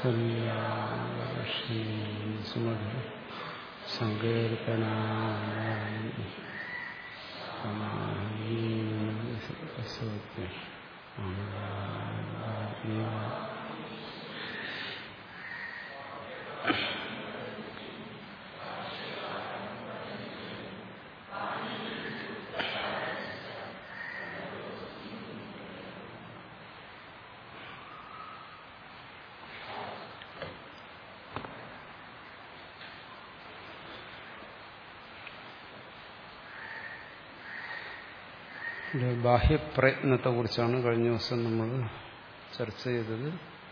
വാത്സല്യാക്ഷീ സുമധ സങ്കീർത്തനാമി സമാഹീ ബാഹ്യപ്രയത്നത്തെ കുറിച്ചാണ് കഴിഞ്ഞ ദിവസം നമ്മൾ ചർച്ച ചെയ്തത്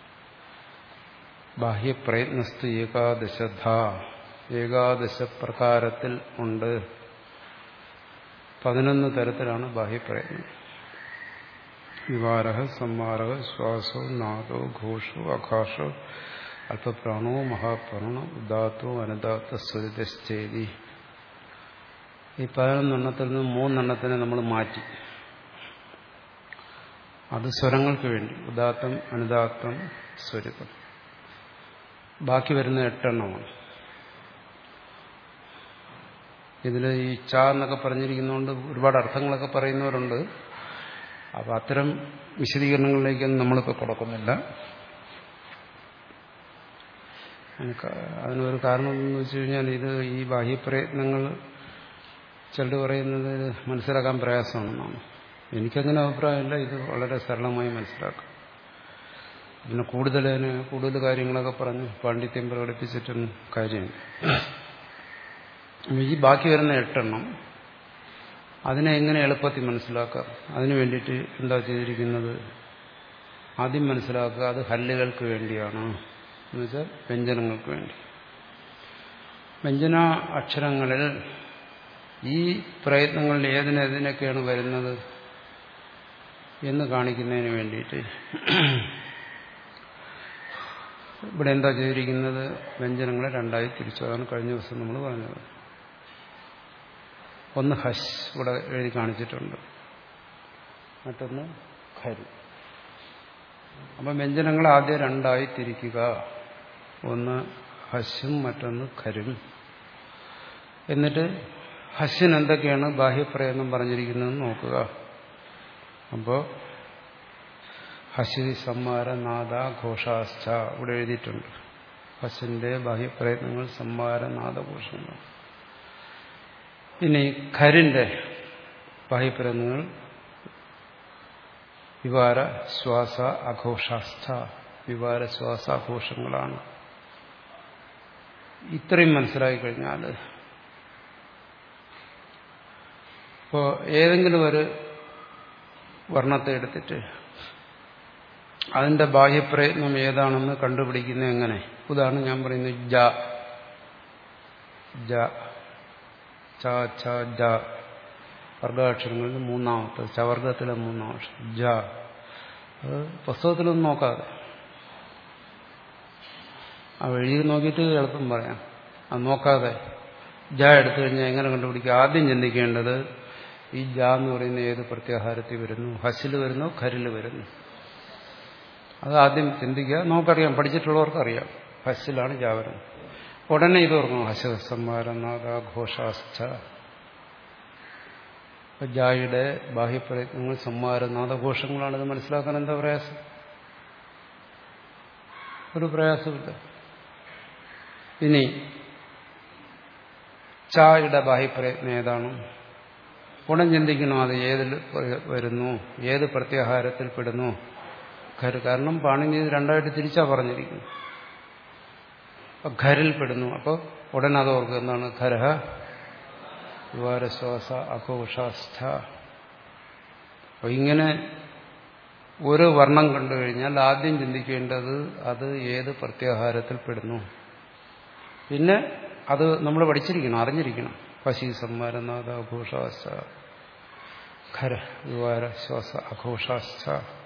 ബാഹ്യപ്രയത്നസ്തു ഏകാദശധ ഏകാദശ പ്രകാരത്തിൽ ഉണ്ട് പതിനൊന്ന് തരത്തിലാണ് ബാഹ്യപ്രയത്നം വിവാര സംവാര ശ്വാസോ നാദോ ഘോഷോ അഘാഷോ അല്പപ്രാണോ മഹാപ്രാണോ ഉദാത്തോ അനുദാത്ത സ്വരിതശ്ചേരി ഈ പതിനൊന്നെണ്ണത്തിൽ നിന്ന് മൂന്നെണ്ണത്തിനെ നമ്മൾ മാറ്റി അത് സ്വരങ്ങൾക്ക് വേണ്ടി ഉദാത്തം അനുദാത്തം സ്വരിതം ബാക്കി വരുന്ന എട്ടെണ്ണമാണ് ഇതിൽ ഈ ച എന്നൊക്കെ പറഞ്ഞിരിക്കുന്നതുകൊണ്ട് ഒരുപാട് അർത്ഥങ്ങളൊക്കെ പറയുന്നവരുണ്ട് അപ്പം അത്തരം വിശദീകരണങ്ങളിലേക്കൊന്നും നമ്മളിപ്പോൾ കൊടുക്കുന്നില്ല അതിനൊരു കാരണം എന്ന് വെച്ച് കഴിഞ്ഞാൽ ഇത് ഈ ബാഹ്യപ്രയത്നങ്ങൾ ചിലർ പറയുന്നത് മനസ്സിലാക്കാൻ പ്രയാസമാണെന്നാണ് എനിക്കങ്ങനെ അഭിപ്രായമില്ല ഇത് വളരെ സരളമായി മനസ്സിലാക്കാം പിന്നെ കൂടുതൽ അതിന് കൂടുതൽ കാര്യങ്ങളൊക്കെ പറഞ്ഞ് പാണ്ഡിത്യം പ്രകടിപ്പിച്ചിട്ടൊന്നും കാര്യമില്ല ഈ ബാക്കി വരുന്ന എട്ടെണ്ണം അതിനെ എങ്ങനെ എളുപ്പത്തിൽ മനസ്സിലാക്കാം അതിനു വേണ്ടിയിട്ട് എന്താ ചെയ്തിരിക്കുന്നത് ആദ്യം മനസ്സിലാക്കുക അത് ഹല്ലുകൾക്ക് വേണ്ടിയാണ് എന്നുവെച്ചാൽ വ്യഞ്ജനങ്ങൾക്ക് വേണ്ടി വ്യഞ്ജന അക്ഷരങ്ങളിൽ ഈ പ്രയത്നങ്ങളിൽ ഏതിനേതിനൊക്കെയാണ് വരുന്നത് എന്ന് കാണിക്കുന്നതിന് വേണ്ടിയിട്ട് ഇവിടെ എന്താ ചെയ്തിരിക്കുന്നത് വ്യഞ്ജനങ്ങളെ രണ്ടായി തിരിച്ചു അതാണ് കഴിഞ്ഞ ദിവസം നമ്മൾ പറഞ്ഞത് ഒന്ന് ഹഷ് ഇവിടെ എഴുതി കാണിച്ചിട്ടുണ്ട് മറ്റൊന്ന് ഖരു അപ്പം വ്യഞ്ജനങ്ങൾ ആദ്യം രണ്ടായി തിരിക്കുക ഒന്ന് ഹശും മറ്റൊന്ന് ഖരും എന്നിട്ട് ഹസ്സിന് എന്തൊക്കെയാണ് ബാഹ്യപ്രയത്നം പറഞ്ഞിരിക്കുന്നതെന്ന് നോക്കുക അപ്പോൾ ഹസി സംഹാര നാദ ഘോഷാസ്ഥ ഇവിടെ എഴുതിയിട്ടുണ്ട് ഹസിന്റെ ബാഹ്യപ്രയത്നങ്ങൾ സംഹാര നാദഘോഷങ്ങൾ ഇനി ഖരിന്റെ ബാഹ്യപ്രയത്നങ്ങൾ വിവാര ശ്വാസ അഘോഷാസ്ഥ വിവാര ശ്വാസാഘോഷങ്ങളാണ് ഇത്രയും മനസ്സിലാക്കി കഴിഞ്ഞാൽ ഇപ്പോൾ ഏതെങ്കിലും ഒരു വർണ്ണത്തെ എടുത്തിട്ട് അതിന്റെ ബാഹ്യപ്രയത്നം ഏതാണെന്ന് കണ്ടുപിടിക്കുന്നത് എങ്ങനെ ഉദാഹരണം ഞാൻ പറയുന്നു ജ ജ ച ഛ ജ വർഗാക്ഷരങ്ങളിൽ മൂന്നാമത്തെ ചവർഗത്തിലെ മൂന്നാം അക്ഷരം ജ അത് പുസ്തകത്തിലൊന്നും നോക്കാതെ ആ എഴുതി നോക്കിയിട്ട് എളുപ്പം പറയാം അത് നോക്കാതെ ജ എടുത്തു കഴിഞ്ഞാൽ എങ്ങനെ കണ്ടുപിടിക്കുക ആദ്യം ചിന്തിക്കേണ്ടത് ഈ ജ എന്ന് പറയുന്ന ഏത് പ്രത്യാഹാരത്തിൽ വരുന്നു ഹസിൽ വരുന്നു ഖരിൽ വരുന്നു അത് ആദ്യം ചിന്തിക്കുക നമുക്കറിയാം പഠിച്ചിട്ടുള്ളവർക്ക് അറിയാം ഹസിലാണ് ജ വരുന്നത് ഉടനെ ഇത് ഓർക്കണം ഹസസംഹാരനാഥ ഘോഷാസ്ഥ ജായുടെ ബാഹ്യപ്രയത്നങ്ങൾ സംഹാരനാഥഘോഷങ്ങളാണിത് മനസ്സിലാക്കാൻ എന്താ പ്രയാസം ഒരു പ്രയാസമില്ല ഇനി ചായുടെ ബാഹ്യപ്രയത്നം ഏതാണ് ഉടൻ ചിന്തിക്കണം അത് ഏതിൽ വരുന്നു ഏത് പ്രത്യാഹാരത്തിൽ പെടുന്നു കാരണം പാണിനി രണ്ടായിട്ട് തിരിച്ചാ പറഞ്ഞിരിക്കുന്നു അപ്പൊ ഖരിൽ പെടുന്നു അപ്പോൾ ഉടൻ അത് ഓർക്കുക എന്താണ് ഖരഹ വിവാരശ്വാസ അഘോഷാസ്ഥ അപ്പൊ ഇങ്ങനെ ഒരു വർണ്ണം കണ്ടു കഴിഞ്ഞാൽ ആദ്യം ചിന്തിക്കേണ്ടത് അത് ഏത് പ്രത്യാഹാരത്തിൽ പെടുന്നു പിന്നെ അത് നമ്മൾ പഠിച്ചിരിക്കണം അറിഞ്ഞിരിക്കണം പശി സംവാരനാഥ അഘോഷാസ്ഥ ഖര വിവാര ശ്വാസ അഘോഷാസ്ഥ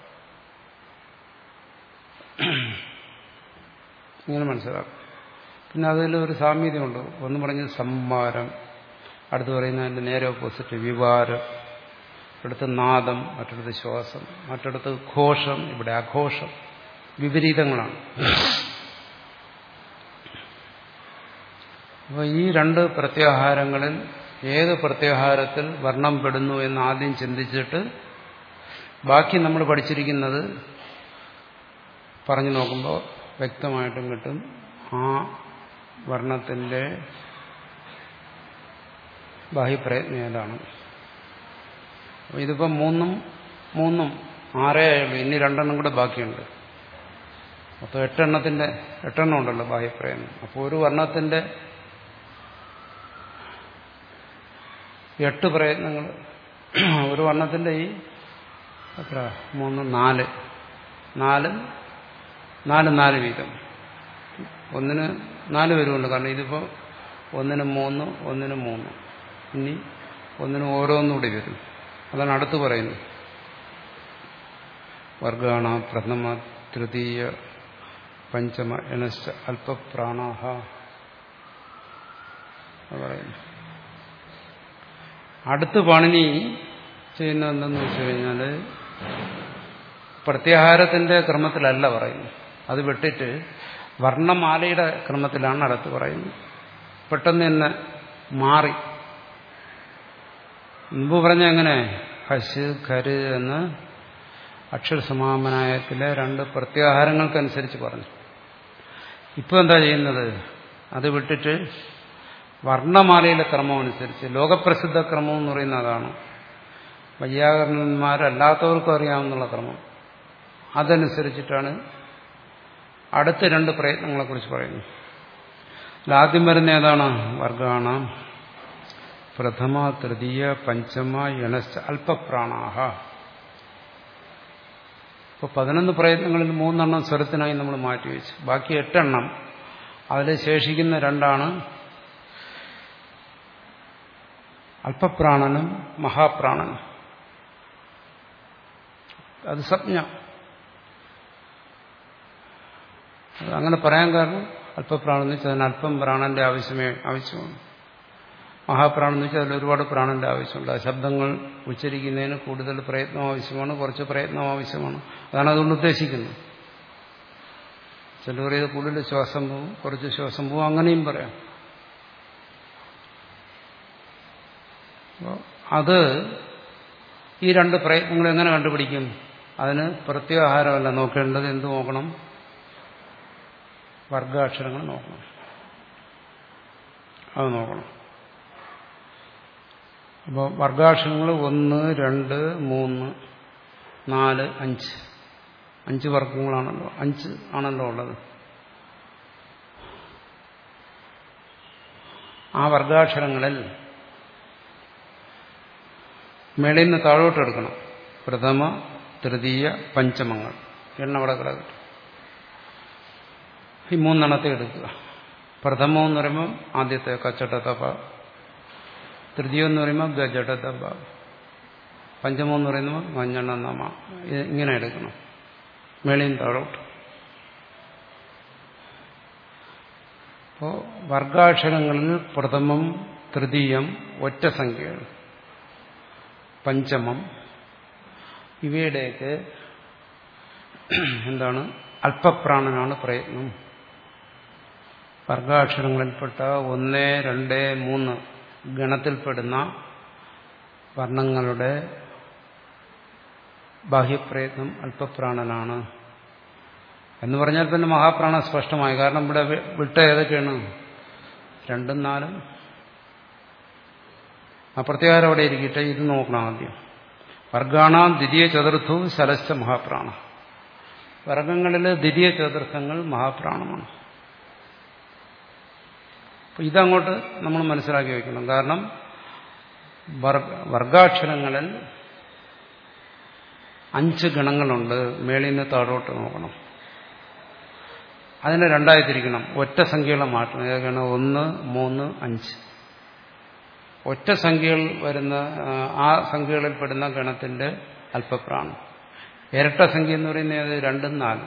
ഇങ്ങനെ മനസ്സിലാക്കും പിന്നെ അതിൽ ഒരു സാമ്യതയുണ്ട് ഒന്ന് പറഞ്ഞത് സംവാരം അടുത്ത് പറയുന്നതിന്റെ നേരെ ഓപ്പോസിറ്റ് വിവാരം അടുത്ത് നാദം മറ്റടുത്ത് ശ്വാസം മറ്റടുത്ത് ഘോഷം ഇവിടെ അഘോഷം വിപരീതങ്ങളാണ് അപ്പോൾ ഈ രണ്ട് പ്രത്യാഹാരങ്ങളിൽ ഏത് പ്രത്യാഹാരത്തിൽ വർണ്ണം പെടുന്നു എന്ന് ആദ്യം ചിന്തിച്ചിട്ട് ബാക്കി നമ്മൾ പഠിച്ചിരിക്കുന്നത് പറഞ്ഞു നോക്കുമ്പോൾ വ്യക്തമായിട്ടും കിട്ടും ആ വർണ്ണത്തിന്റെ ബാഹ്യപ്രയത്നം ഏതാണ് അപ്പോൾ ഇതിപ്പം മൂന്നും മൂന്നും ആറേ ആയുള്ളൂ ഇനി രണ്ടെണ്ണം കൂടെ ബാക്കിയുണ്ട് അപ്പോൾ എട്ടെണ്ണത്തിന്റെ എട്ടെണ്ണം ഉണ്ടല്ലോ ബാഹ്യപ്രയത്നം അപ്പോൾ ഒരു വർണ്ണത്തിന്റെ എട്ട് പ്രയത്നങ്ങൾ ഒരു വർണ്ണത്തിന്റെ ഈ എത്ര മൂന്ന് നാല് നാല് നാല് നാല് വീതം ഒന്നിന് നാല് പേരുമുണ്ട് കാരണം ഇതിപ്പോൾ ഒന്നിന് മൂന്ന് ഒന്നിന് മൂന്ന് ഇനി ഒന്നിന് ഓരോന്നുകൂടി വരും അതാണ് അടുത്ത് പറയുന്നത് വർഗാണ പ്രഥമ തൃതീയ പഞ്ചമ എനശ്ച അല്പപ്രാണാഹ പറയുന്നു അടുത്ത് പണിനി ചെയ്യുന്ന എന്തെന്ന് വെച്ച് കഴിഞ്ഞാൽ പ്രത്യാഹാരത്തിന്റെ ക്രമത്തിലല്ല പറയുന്നു അത് വിട്ടിട്ട് വർണ്ണമാലയുടെ ക്രമത്തിലാണ് അടുത്ത് പറയുന്നത് പെട്ടെന്ന് തന്നെ മാറി മുമ്പ് പറഞ്ഞ എങ്ങനെ ഹശ് ഖര് എന്ന് അക്ഷരസമാമനായത്തിലെ രണ്ട് പ്രത്യാഹാരങ്ങൾക്കനുസരിച്ച് പറഞ്ഞു ഇപ്പോൾ എന്താ ചെയ്യുന്നത് അത് വിട്ടിട്ട് വർണ്ണമാലയിലെ ക്രമം അനുസരിച്ച് ലോകപ്രസിദ്ധ ക്രമം എന്ന് പറയുന്ന അതാണ് വൈയാകരണന്മാരല്ലാത്തവർക്കും അറിയാവുന്ന ക്രമം അതനുസരിച്ചിട്ടാണ് അടുത്ത രണ്ട് പ്രയത്നങ്ങളെക്കുറിച്ച് പറയുന്നത് ആദ്യം വരുന്ന ഏതാണ് വർഗാണ പ്രഥമ തൃതീയ പഞ്ചമ യണശ്ച അല്പപ്രാണാഹ ഇപ്പോൾ പതിനൊന്ന് പ്രയത്നങ്ങളിൽ മൂന്നെണ്ണം സ്വരത്തിനായി നമ്മൾ മാറ്റിവെച്ചു ബാക്കി എട്ടെണ്ണം അതിൽ ശേഷിക്കുന്ന രണ്ടാണ് അല്പപ്രാണനും മഹാപ്രാണനും അത് സംജ്ഞ അത് അങ്ങനെ പറയാൻ കാരണം അല്പപ്രാണം എന്ന് വെച്ചാൽ അതിന് അല്പം പ്രാണന്റെ ആവശ്യമേ ആവശ്യമാണ് മഹാപ്രാണം എന്ന് വെച്ചാൽ അതിൽ ഒരുപാട് പ്രാണന്റെ ആവശ്യമുണ്ട് ആ ശബ്ദങ്ങൾ ഉച്ചരിക്കുന്നതിന് കൂടുതൽ പ്രയത്നം ആവശ്യമാണ് കുറച്ച് പ്രയത്നം ആവശ്യമാണ് അതാണ് അതുകൊണ്ട് ഉദ്ദേശിക്കുന്നത് ചിലർ പറയത് കൂടുതൽ ശ്വാസം പോവും കുറച്ച് ശ്വാസം പോവും അങ്ങനെയും പറയാം അത് ഈ രണ്ട് പ്രയത്നങ്ങൾ എങ്ങനെ കണ്ടുപിടിക്കും അതിന് പ്രത്യാഹാരമല്ല നോക്കേണ്ടത് എന്ത് നോക്കണം വർഗാക്ഷരങ്ങൾ നോക്കണം അത് നോക്കണം അപ്പോൾ വർഗാക്ഷരങ്ങൾ ഒന്ന് രണ്ട് മൂന്ന് നാല് അഞ്ച് അഞ്ച് വർഗങ്ങളാണല്ലോ അഞ്ച് ആണല്ലോ ഉള്ളത് ആ വർഗാക്ഷരങ്ങളിൽ മേളിൽ നിന്ന് താഴോട്ട് എടുക്കണം പ്രഥമ തൃതീയ പഞ്ചമങ്ങൾ എണ്ണ അവിടെ കിടക്കട്ടെ ഈ മൂന്നെണ്ണത്തെ എടുക്കുക പ്രഥമം എന്ന് പറയുമ്പോൾ ആദ്യത്തെ കച്ചട്ടത്തപ്പ തൃതീയം എന്ന് പറയുമ്പോൾ ഗജടത്തപ്പ പഞ്ചമം എന്ന് പറയുമ്പോൾ മഞ്ഞണ്ണ നമ ഇങ്ങനെ എടുക്കണം മേളിൽ നിന്ന് താഴോട്ട് അപ്പോൾ വർഗാക്ഷരങ്ങളിൽ പ്രഥമം തൃതീയം ഒറ്റ സംഖ്യയാണ് പഞ്ചമം ഇവയുടെയൊക്കെ എന്താണ് അല്പപ്രാണനാണ് പ്രയത്നം വർഗാക്ഷരങ്ങളിൽപ്പെട്ട ഒന്ന് രണ്ട് മൂന്ന് ഗണത്തിൽപ്പെടുന്ന വർണ്ണങ്ങളുടെ ബാഹ്യപ്രയത്നം അല്പപ്രാണനാണ് എന്ന് പറഞ്ഞാൽ പിന്നെ മഹാപ്രാണ സ്പഷ്ടമായി കാരണം ഇവിടെ വിട്ട ഏതൊക്കെയാണ് രണ്ടും നാലും ആ പ്രത്യാഹാരം അവിടെ ഇരിക്കട്ടെ ഇത് നോക്കണം ആദ്യം വർഗാണാം ദ്വിതീയ ചതുർത്ഥവും ശലശ്ച മഹാപ്രാണ വർഗങ്ങളിൽ ദ്വിതീയ ചതുർത്ഥങ്ങൾ മഹാപ്രാണമാണ് അപ്പോൾ ഇതങ്ങോട്ട് നമ്മൾ മനസ്സിലാക്കി വയ്ക്കണം കാരണം വർഗാക്ഷരങ്ങളിൽ അഞ്ച് ഗണങ്ങളുണ്ട് മേളിൽ നിന്ന് താഴോട്ട് നോക്കണം അതിനെ രണ്ടായി തിരിക്കണം ഒറ്റ സംഖ്യകളെ മാറ്റണം ഏതൊക്കെയാണ് ഒന്ന് മൂന്ന് അഞ്ച് ഒറ്റ സംഖ്യകൾ വരുന്ന ആ സംഖ്യകളിൽ പെടുന്ന ഗണത്തിന്റെ അല്പപ്രാണം ഇരട്ട സംഖ്യ എന്ന് പറയുന്നത് രണ്ടും നാലും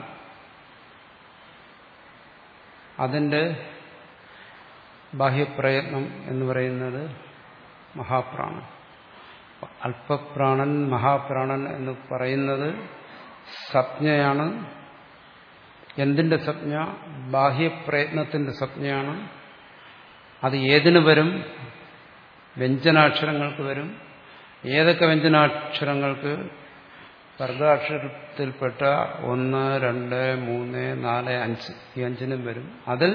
അതിന്റെ ബാഹ്യപ്രയത്നം എന്ന് പറയുന്നത് മഹാപ്രാണൻ അല്പപ്രാണൻ മഹാപ്രാണൻ എന്ന് പറയുന്നത് സംജ്ഞയാണ് എന്തിന്റെ സംജ്ഞ ബാഹ്യപ്രയത്നത്തിന്റെ സംജ്ഞയാണ് അത് ഏതിനു വരും വ്യഞ്ജനാക്ഷരങ്ങൾക്ക് വരും ഏതൊക്കെ വ്യഞ്ജനാക്ഷരങ്ങൾക്ക് വർഗാക്ഷരത്തിൽപ്പെട്ട ഒന്ന് രണ്ട് മൂന്ന് നാല് അഞ്ച് ഈ അഞ്ചിനും വരും അതിൽ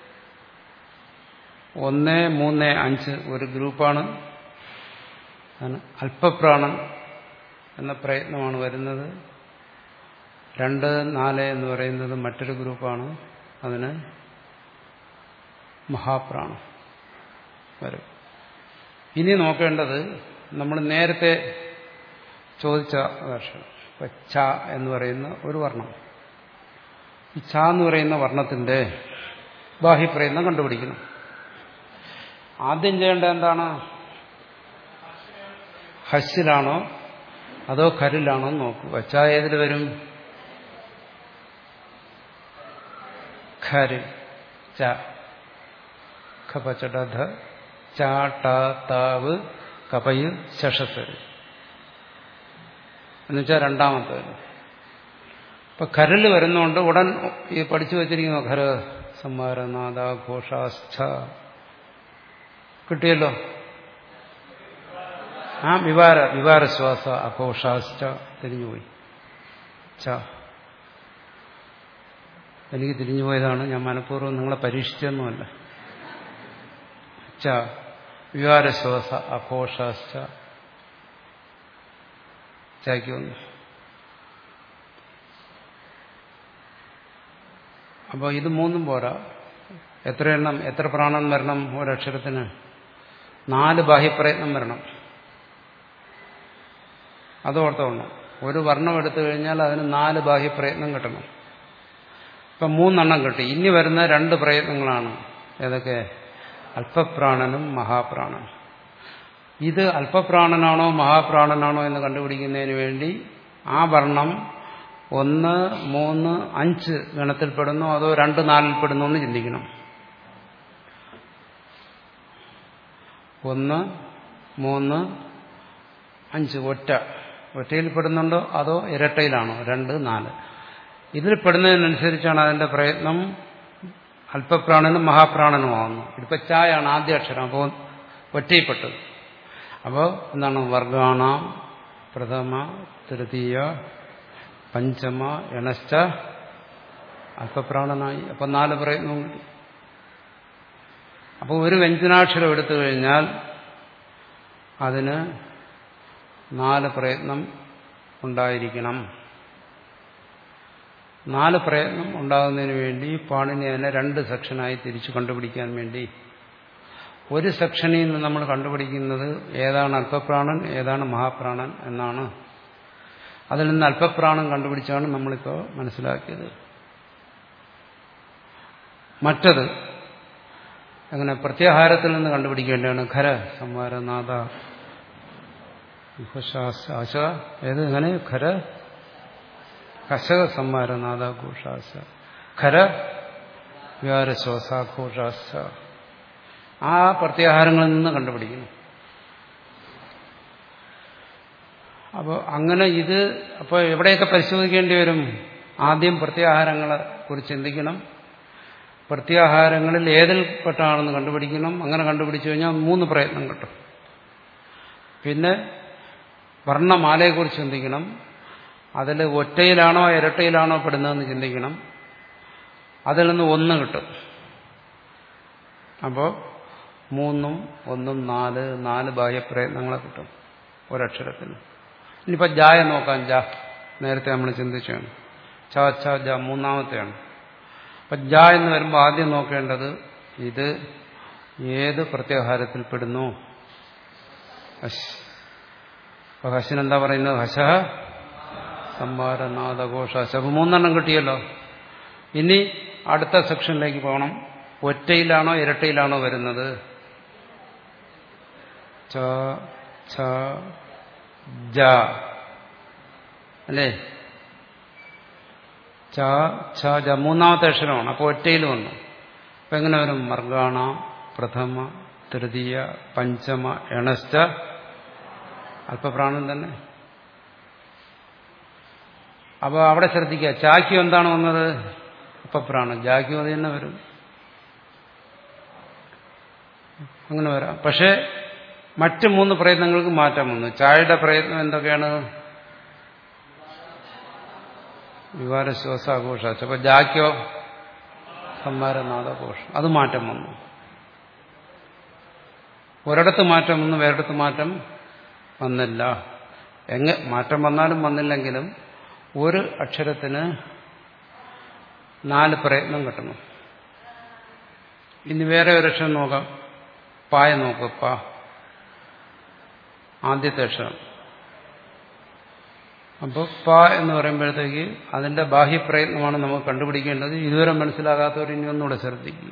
ഒന്ന് മൂന്ന് അഞ്ച് ഒരു ഗ്രൂപ്പാണ് അല്പപ്രാണൻ എന്ന പ്രയത്നമാണ് വരുന്നത് രണ്ട് നാല് എന്ന് പറയുന്നത് മറ്റൊരു ഗ്രൂപ്പാണ് അതിന് മഹാപ്രാണം വരും ഇനി നോക്കേണ്ടത് നമ്മൾ നേരത്തെ ചോദിച്ച അക്ഷരം ഇപ്പൊ ച എന്ന് പറയുന്ന ഒരു വർണ്ണം ഈ ച എന്ന് പറയുന്ന വർണ്ണത്തിന്റെ ബാഹ്യപ്രയത്നം കണ്ടുപിടിക്കണം ആദ്യം ചെയ്യേണ്ട എന്താണ് ഹസ്സിലാണോ അതോ ഖരിലാണോ എന്ന് നോക്കുക ച ഏതിൽ വരും ഖര് ച ഖപചട ചാട്ടാവ് കപയ് ശഷസ് എന്നുവെച്ചാൽ രണ്ടാമത്തെ ഇപ്പൊ ഖരല് വരുന്നോണ്ട് ഉടൻ ഈ പഠിച്ചു വച്ചിരിക്കുന്ന ഖര സംഹാരനാഥ ഘോഷാസ്ഥ കിട്ടിയല്ലോ ആ വിവാര വിവാരശ്വാസ അഘോഷാസ്ഥ തിരിഞ്ഞുപോയി ച എനിക്ക് തിരിഞ്ഞുപോയതാണ് ഞാൻ മനഃപൂർവ്വം നിങ്ങളെ പരീക്ഷിച്ചൊന്നുമല്ല ച വികാരശ്വാസ അഘോഷാശ്ച ചാക്കി വന്നു അപ്പോൾ ഇത് മൂന്നും പോരാ എത്ര എണ്ണം എത്ര പ്രാണൻ വരണം ഒരക്ഷരത്തിന് നാല് ബാഹ്യപ്രയത്നം വരണം അതോർത്തോണം ഒരു വർണ്ണം എടുത്തു കഴിഞ്ഞാൽ അതിന് നാല് ബാഹ്യപ്രയത്നം കിട്ടണം ഇപ്പം മൂന്നെണ്ണം കിട്ടി ഇനി വരുന്ന രണ്ട് പ്രയത്നങ്ങളാണ് ഏതൊക്കെ അല്പപ്രാണനും മഹാപ്രാണനും ഇത് അല്പപ്രാണനാണോ മഹാപ്രാണനാണോ എന്ന് കണ്ടുപിടിക്കുന്നതിന് വേണ്ടി ആ വർണ്ണം ഒന്ന് മൂന്ന് അഞ്ച് ഗണത്തിൽപ്പെടുന്നു അതോ രണ്ട് നാലിൽപ്പെടുന്നു എന്ന് ചിന്തിക്കണം ഒന്ന് മൂന്ന് അഞ്ച് ഒറ്റ ഒറ്റയിൽ പെടുന്നുണ്ടോ അതോ ഇരട്ടയിലാണോ രണ്ട് നാല് ഇതിൽ പെടുന്നതിനനുസരിച്ചാണ് അതിന്റെ പ്രയത്നം അല്പപ്രാണനും മഹാപ്രാണനുമാകുന്നു ഇതിപ്പോ ചായാണ് ആദ്യ അക്ഷരം അപ്പോൾ ഒറ്റയിൽപ്പെട്ടത് അപ്പോൾ എന്താണ് വർഗാണ പ്രഥമ തൃതീയ പഞ്ചമ എണശ്ച അല്പപ്രാണനായി അപ്പൊ നാല് പ്രയത്നവും കിട്ടി അപ്പോൾ ഒരു വ്യഞ്ജനാക്ഷരം എടുത്തു കഴിഞ്ഞാൽ അതിന് നാല് പ്രയത്നം ഉണ്ടായിരിക്കണം നാല് പ്രയത്നം ഉണ്ടാകുന്നതിന് വേണ്ടി പാണിനി അതിനെ രണ്ട് സെക്ഷനായി തിരിച്ചു കണ്ടുപിടിക്കാൻ വേണ്ടി ഒരു സെക്ഷനിൽ നിന്ന് നമ്മൾ കണ്ടുപിടിക്കുന്നത് ഏതാണ് അല്പപ്രാണൻ ഏതാണ് മഹാപ്രാണൻ എന്നാണ് അതിൽ നിന്ന് അല്പപ്രാണം കണ്ടുപിടിച്ചാണ് നമ്മളിപ്പോൾ മനസ്സിലാക്കിയത് മറ്റത് അങ്ങനെ പ്രത്യാഹാരത്തിൽ നിന്ന് കണ്ടുപിടിക്കേണ്ടതാണ് ഖര സംവാരനാഥ ആശ ഏത് എങ്ങനെ ഖര കശക സംവാരനാഥ ഘോഷാശ ഖര വ്യാരശ്വാസാഘോഷാശ ആ പ്രത്യാഹാരങ്ങളിൽ നിന്ന് കണ്ടുപിടിക്കുന്നു അപ്പോൾ അങ്ങനെ ഇത് അപ്പോൾ എവിടെയൊക്കെ പരിശോധിക്കേണ്ടി വരും ആദ്യം പ്രത്യാഹാരങ്ങളെ കുറിച്ച് ചിന്തിക്കണം പ്രത്യാഹാരങ്ങളിൽ ഏതിൽ പെട്ടാണെന്ന് കണ്ടുപിടിക്കണം അങ്ങനെ കണ്ടുപിടിച്ചു കഴിഞ്ഞാൽ മൂന്ന് പ്രയത്നം കിട്ടും പിന്നെ വർണ്ണമാലയെക്കുറിച്ച് ചിന്തിക്കണം അതിൽ ഒറ്റയിലാണോ ഇരട്ടയിലാണോ പെടുന്നതെന്ന് ചിന്തിക്കണം അതിൽ നിന്ന് ഒന്ന് കിട്ടും അപ്പോൾ മൂന്നും ഒന്നും നാല് നാല് ബാഹ്യപ്രയത്നങ്ങളെ കിട്ടും ഒരക്ഷരത്തിന് ഇനിയിപ്പോൾ ജായ നോക്കാം ജാ നേരത്തെ നമ്മൾ ചിന്തിച്ചാണ് ച ച ജ മൂന്നാമത്തെയാണ് അപ്പം ജ എന്ന് വരുമ്പോൾ ആദ്യം നോക്കേണ്ടത് ഇത് ഏത് പ്രത്യാഹാരത്തിൽ പെടുന്നു ഹശ് അപ്പൊ ഹശിനെന്താ പറയുന്നത് ഹശ സംഭാരനാഥഘോഷ അപ്പൊ മൂന്നെണ്ണം കിട്ടിയല്ലോ ഇനി അടുത്ത സെക്ഷനിലേക്ക് പോകണം ഒറ്റയിലാണോ ഇരട്ടയിലാണോ വരുന്നത് ച ഛ ജ അല്ലേ ച ഛ ജ മൂന്നാമത്തെ അക്ഷരമാണ് അപ്പോൾ ഒറ്റയിൽ വന്നു അപ്പൊ എങ്ങനെ വരും മർഗാണ പ്രഥമ തൃതീയ പഞ്ചമ എണശ്ച അല്പപ്രാണൻ തന്നെ അപ്പോൾ അവിടെ ശ്രദ്ധിക്കുക ചാക്യം എന്താണ് വന്നത് അല്പപ്രാണൻ ജാക്യം അത് തന്നെ വരും അങ്ങനെ വരാം പക്ഷേ മറ്റ് മൂന്ന് പ്രയത്നങ്ങൾക്ക് മാറ്റം വന്നു ചായയുടെ പ്രയത്നം എന്തൊക്കെയാണ് വികാര ശ്വാസാഘോഷ അപ്പൊ ജാക്കോ സംഹാരനാഥഘോഷം അത് മാറ്റം വന്നു ഒരിടത്ത് മാറ്റം വന്നു വേറിടത്ത് മാറ്റം വന്നില്ല എങ്ങ മാറ്റം വന്നാലും വന്നില്ലെങ്കിലും ഒരു അക്ഷരത്തിന് നാല് പ്രയത്നം കിട്ടണം ഇനി വേറെ ഒരു അക്ഷരം നോക്കാം പായ നോക്ക് പ ആദ്യത്തെ അക്ഷരം അപ്പോൾ പ എന്ന് പറയുമ്പോഴത്തേക്ക് അതിന്റെ ബാഹ്യപ്രയത്നമാണ് നമുക്ക് കണ്ടുപിടിക്കേണ്ടത് ഇതുവരെ മനസ്സിലാകാത്തവർ ഇനി ഒന്നുകൂടെ ശ്രദ്ധിക്കുക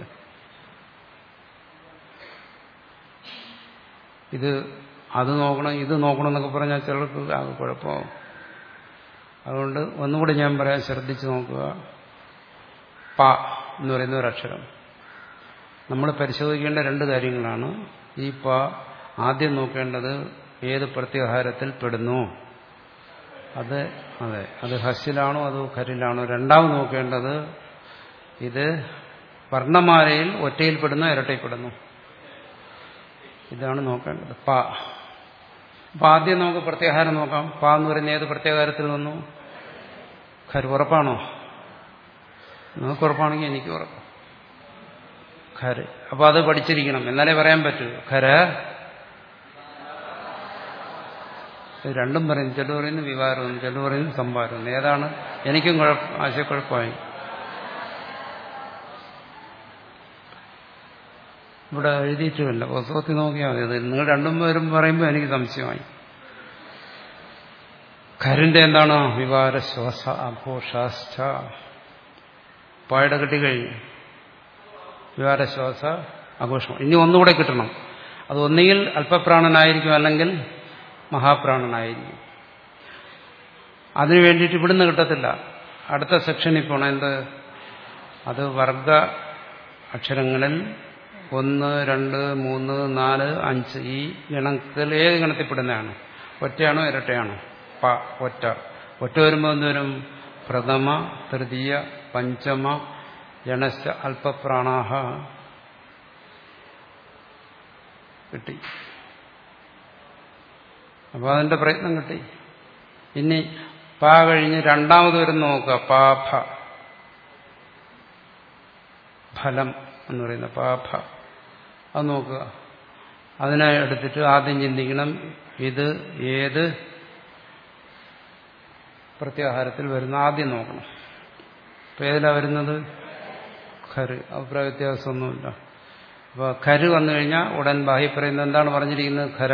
ഇത് അത് നോക്കണം ഇത് നോക്കണം എന്നൊക്കെ പറഞ്ഞാൽ ചിലർക്ക് ആകെ കുഴപ്പമാവും അതുകൊണ്ട് ഒന്നുകൂടി ഞാൻ പറയാൻ ശ്രദ്ധിച്ചു നോക്കുക പ എന്ന് പറയുന്ന ഒരു അക്ഷരം നമ്മൾ പരിശോധിക്കേണ്ട രണ്ട് കാര്യങ്ങളാണ് ഈ പ ആദ്യം നോക്കേണ്ടത് ഏത് പ്രത്യാഹാരത്തിൽ പെടുന്നു അത് അതെ അത് ഹസ്സിലാണോ അതോ ഖരിലാണോ രണ്ടാമത് നോക്കേണ്ടത് ഇത് വർണ്ണമാലയിൽ ഒറ്റയിൽപ്പെടുന്നോ ഇരട്ടയിൽപ്പെടുന്നു ഇതാണ് നോക്കേണ്ടത് പ അപ്പൊ ആദ്യം നമുക്ക് പ്രത്യാഹാരം നോക്കാം പ എന്ന് പറയുന്ന ഏത് പ്രത്യാഹാരത്തിൽ വന്നു ഖര് ഉറപ്പാണോ നിങ്ങൾക്ക് ഉറപ്പാണെങ്കിൽ എനിക്ക് ഉറപ്പ് ഖര് അപ്പൊ അത് പഠിച്ചിരിക്കണം എന്നാലേ പറയാൻ പറ്റൂ ഖര രണ്ടും പറയും ചില പറയുന്നു വിവാരം ചില പറയുന്നു സംഭാരം ഏതാണ് എനിക്കും കുഴപ്പം ആശയക്കുഴപ്പമായി ഇവിടെ എഴുതിയിട്ടുമില്ല പുസ്തകത്തിൽ നോക്കിയാൽ മതി അത് നിങ്ങൾ രണ്ടും പേരും പറയുമ്പോൾ എനിക്ക് സംശയമായി ഖരിന്റെ എന്താണ് വികാര ശ്വാസ ആഘോഷാശ്ച പായുടെ കിട്ടിക്കഴിഞ്ഞു വികാര ശ്വാസ ആഘോഷം ഇനി ഒന്നുകൂടെ കിട്ടണം അത് ഒന്നുകിൽ അല്പപ്രാണനായിരിക്കും അല്ലെങ്കിൽ മഹാപ്രാണനായിരിക്കും അതിനു വേണ്ടിയിട്ട് ഇവിടുന്ന് കിട്ടത്തില്ല അടുത്ത സെക്ഷനിൽ പോണം എന്ത് അത് വർഗ അക്ഷരങ്ങളിൽ ഒന്ന് രണ്ട് മൂന്ന് നാല് അഞ്ച് ഈ ഗണത്തിൽ ഏത് ഗണത്തിൽപ്പെടുന്നതാണ് ഒറ്റയാണോ ഇരട്ടയാണോ പ ഒറ്റ ഒറ്റ വരുമ്പോൾ എന്തോരും പ്രഥമ തൃതീയ പഞ്ചമ ജനശ്ച അല്പപ്രാണാഹ കിട്ടി അപ്പോൾ അതിന്റെ പ്രയത്നം കിട്ടി ഇനി പാ കഴിഞ്ഞ് രണ്ടാമത് വരുന്ന നോക്കുക പാഭ ഫലം എന്ന് പറയുന്ന പാഭ അത് നോക്കുക അതിനെ എടുത്തിട്ട് ആദ്യം ചിന്തിക്കണം ഇത് ഏത് പ്രത്യാഹാരത്തിൽ വരുന്ന ആദ്യം നോക്കണം ഇപ്പം ഏതിലാ വരുന്നത് ഖര് അഭിപ്രായ വ്യത്യാസമൊന്നുമില്ല അപ്പോൾ ഖര് വന്നു കഴിഞ്ഞാൽ ഉടൻ ബാഹി പറയുന്നത് എന്താണ് പറഞ്ഞിരിക്കുന്നത് ഖര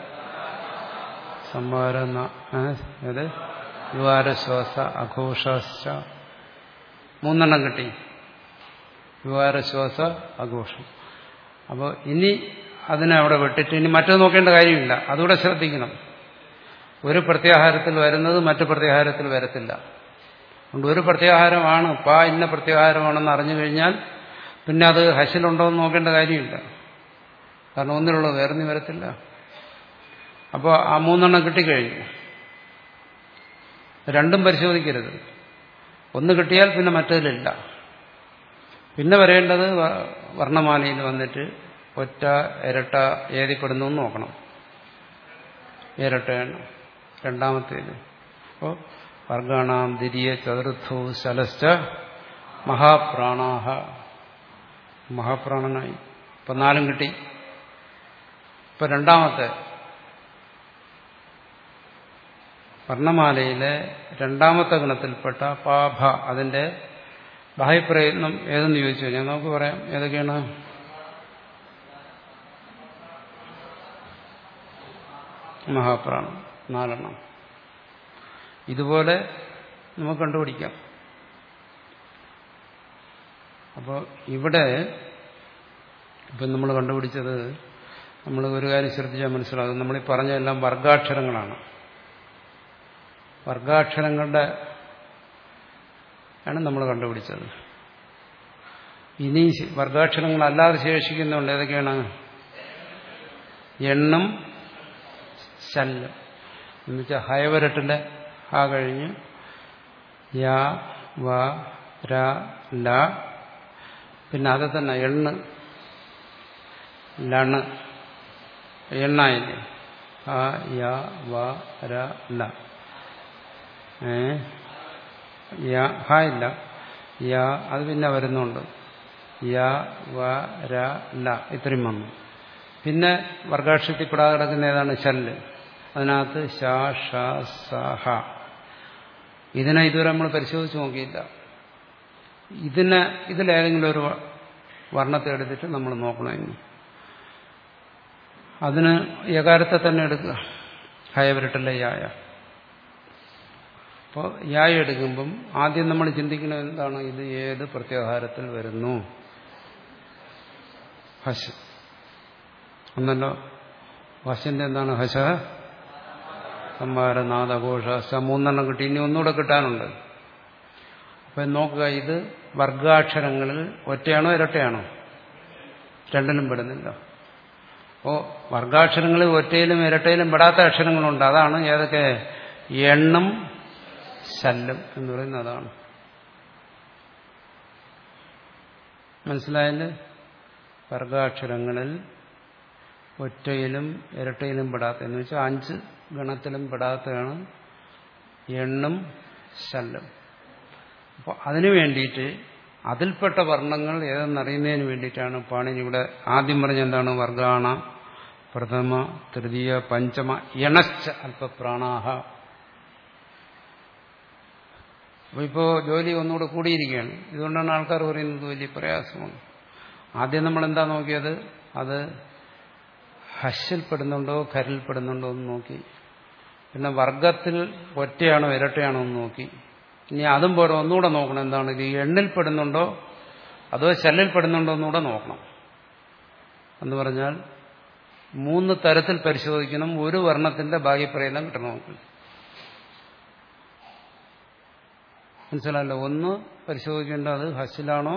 സംവാര ഏത് വിവാരശ്വാസ അഘോഷാശ്ച മൂന്നെണ്ണം കിട്ടി വിവാരശ്വാസ ആഘോഷം അപ്പോൾ ഇനി അതിനെ അവിടെ വിട്ടിട്ട് ഇനി മറ്റത് നോക്കേണ്ട കാര്യമില്ല അതുകൂടെ ശ്രദ്ധിക്കണം ഒരു പ്രത്യാഹാരത്തിൽ വരുന്നത് മറ്റു പ്രത്യാഹാരത്തിൽ വരത്തില്ല അതുകൊണ്ട് ഒരു പ്രത്യാഹാരമാണ് പാ ഇന്ന പ്രത്യാഹാരമാണെന്ന് അറിഞ്ഞു കഴിഞ്ഞാൽ പിന്നെ അത് ഹസിലുണ്ടോ എന്ന് നോക്കേണ്ട കാര്യമില്ല കാരണം ഒന്നിലുള്ളത് വേറെ വരത്തില്ല അപ്പോൾ ആ മൂന്നെണ്ണം കിട്ടിക്കഴിഞ്ഞു രണ്ടും പരിശോധിക്കരുത് ഒന്ന് കിട്ടിയാൽ പിന്നെ മറ്റതിലില്ല പിന്നെ വരേണ്ടത് വർണ്ണമാലയിൽ വന്നിട്ട് ഒറ്റ ഇരട്ട ഏതിപ്പെടുന്നു എന്ന് നോക്കണം ഇരട്ടയാണ് രണ്ടാമത്തേത് അപ്പോൾ വർഗാണാം ദ്വിതീയ ചതുർത്ഥോ ശലശ്ച മഹാപ്രാണാഹ മഹാപ്രാണനായി ഇപ്പം നാലും കിട്ടി ഇപ്പം രണ്ടാമത്തെ വർണ്ണമാലയിലെ രണ്ടാമത്തെ ഗണത്തിൽപ്പെട്ട പാഭ അതിന്റെ ബാഹ്യപ്രയത്നം ഏതെന്ന് ചോദിച്ചു കഴിഞ്ഞാൽ നമുക്ക് പറയാം ഏതൊക്കെയാണ് മഹാപ്രാണം നാലെണ്ണം ഇതുപോലെ നമുക്ക് കണ്ടുപിടിക്കാം അപ്പോൾ ഇവിടെ ഇപ്പം നമ്മൾ കണ്ടുപിടിച്ചത് നമ്മൾ ഒരു കാര്യം ശ്രദ്ധിച്ചാൽ മനസ്സിലാകും നമ്മൾ ഈ പറഞ്ഞതെല്ലാം വർഗാക്ഷരങ്ങളാണ് വർഗാക്ഷരങ്ങളുടെ ആണ് നമ്മൾ കണ്ടുപിടിച്ചത് ഇനി വർഗാക്ഷരങ്ങളല്ലാതെ ശേഷിക്കുന്നുണ്ട് ഏതൊക്കെയാണ് എണ്ണം ശല്യം എന്നുവെച്ചാൽ ഹയവരട്ടിന്റെ ആ കഴിഞ്ഞ് യാ വ ര ല പിന്നെ അത് തന്നെ എണ്ണ് ലണ് എണ്ണായില്ലേ ഹ യ വ ര ല ഏ യ ഹ ഇല്ല യ അത് പിന്നെ വരുന്നുണ്ട് യ വ ര ല ഇത്രയും വന്നു പിന്നെ വർഗാക്ഷരത്തിൽപ്പെടാതെ കിടക്കുന്ന ഏതാണ് ശല്ല് അതിനകത്ത് ശ ഷ സ ഹ ഇതിനെ ഇതുവരെ നമ്മൾ പരിശോധിച്ച് നോക്കിയില്ല ഇതിനെ ഇതിലേതെങ്കിലും ഒരു വർണ്ണത്തെ എടുത്തിട്ട് നമ്മൾ നോക്കണം ഇനി അതിന് യകാരത്തെ തന്നെ എടുക്കുക ഹയവരട്ടല്ല യായ അപ്പോൾ യായ എടുക്കുമ്പം ആദ്യം നമ്മൾ ചിന്തിക്കുന്നത് എന്താണ് ഇത് ഏത് പ്രത്യാഹാരത്തിൽ വരുന്നു ഹശ് ഒന്നല്ലോ ഹശിന്റെ എന്താണ് ഹശ സംഭാര നാദഘോഷ സ മൂന്നെണ്ണം കിട്ടി ഇനി ഒന്നുകൂടെ കിട്ടാനുണ്ട് അപ്പം നോക്കുക ഇത് വർഗാക്ഷരങ്ങളിൽ ഒറ്റയാണോ ഇരട്ടയാണോ രണ്ടിലും പെടുന്നില്ല അപ്പോൾ വർഗാക്ഷരങ്ങളിൽ ഒറ്റയിലും ഇരട്ടയിലും പെടാത്ത അക്ഷരങ്ങളുണ്ട് അതാണ് ഏതൊക്കെ എണ്ണം ശല്യം എന്ന് പറയുന്നത് അതാണ് മനസ്സിലായല്ലേ വർഗാക്ഷരങ്ങളിൽ ഒറ്റയിലും ഇരട്ടയിലും പെടാത്ത എന്ന് വെച്ചാൽ അഞ്ച് ഗണത്തിലും പെടാത്തതാണ് എണ്ണും ശല്യം അപ്പോൾ അതിനു വേണ്ടിയിട്ട് അതിൽപ്പെട്ട വർണ്ണങ്ങൾ ഏതെന്നറിയുന്നതിന് വേണ്ടിയിട്ടാണ് പാണിനി ഇവിടെ ആദ്യം പറഞ്ഞ എന്താണ് വർഗാണ പ്രഥമ തൃതീയ പഞ്ചമ എണശ്ച അല്പപ്രാണാഹ അപ്പോൾ ഇപ്പോൾ ജോലി ഒന്നുകൂടെ കൂടിയിരിക്കുകയാണ് ഇതുകൊണ്ടാണ് ആൾക്കാർ പറയുന്നത് വലിയ പ്രയാസമാണ് ആദ്യം നമ്മൾ എന്താ നോക്കിയത് അത് ഹസ്സിൽപ്പെടുന്നുണ്ടോ ഖരിൽപ്പെടുന്നുണ്ടോ എന്ന് നോക്കി പിന്നെ വർഗത്തിൽ ഒറ്റയാണോ ഇരട്ടയാണോ എന്ന് നോക്കി ഇനി അതും പോലെ ഒന്നുകൂടെ നോക്കണം എന്താണ് ഇത് എണ്ണിൽപ്പെടുന്നുണ്ടോ അതോ ശല്ലിൽപ്പെടുന്നുണ്ടോ എന്നുകൂടെ നോക്കണം എന്ന് പറഞ്ഞാൽ മൂന്ന് തരത്തിൽ പരിശോധിക്കണം ഒരു വർണ്ണത്തിന്റെ ഭാഗ്യപ്രയത്നം കിട്ടണമെങ്കിൽ മനസ്സിലായല്ലോ ഒന്ന് പരിശോധിക്കേണ്ടത് ഹസ്സിലാണോ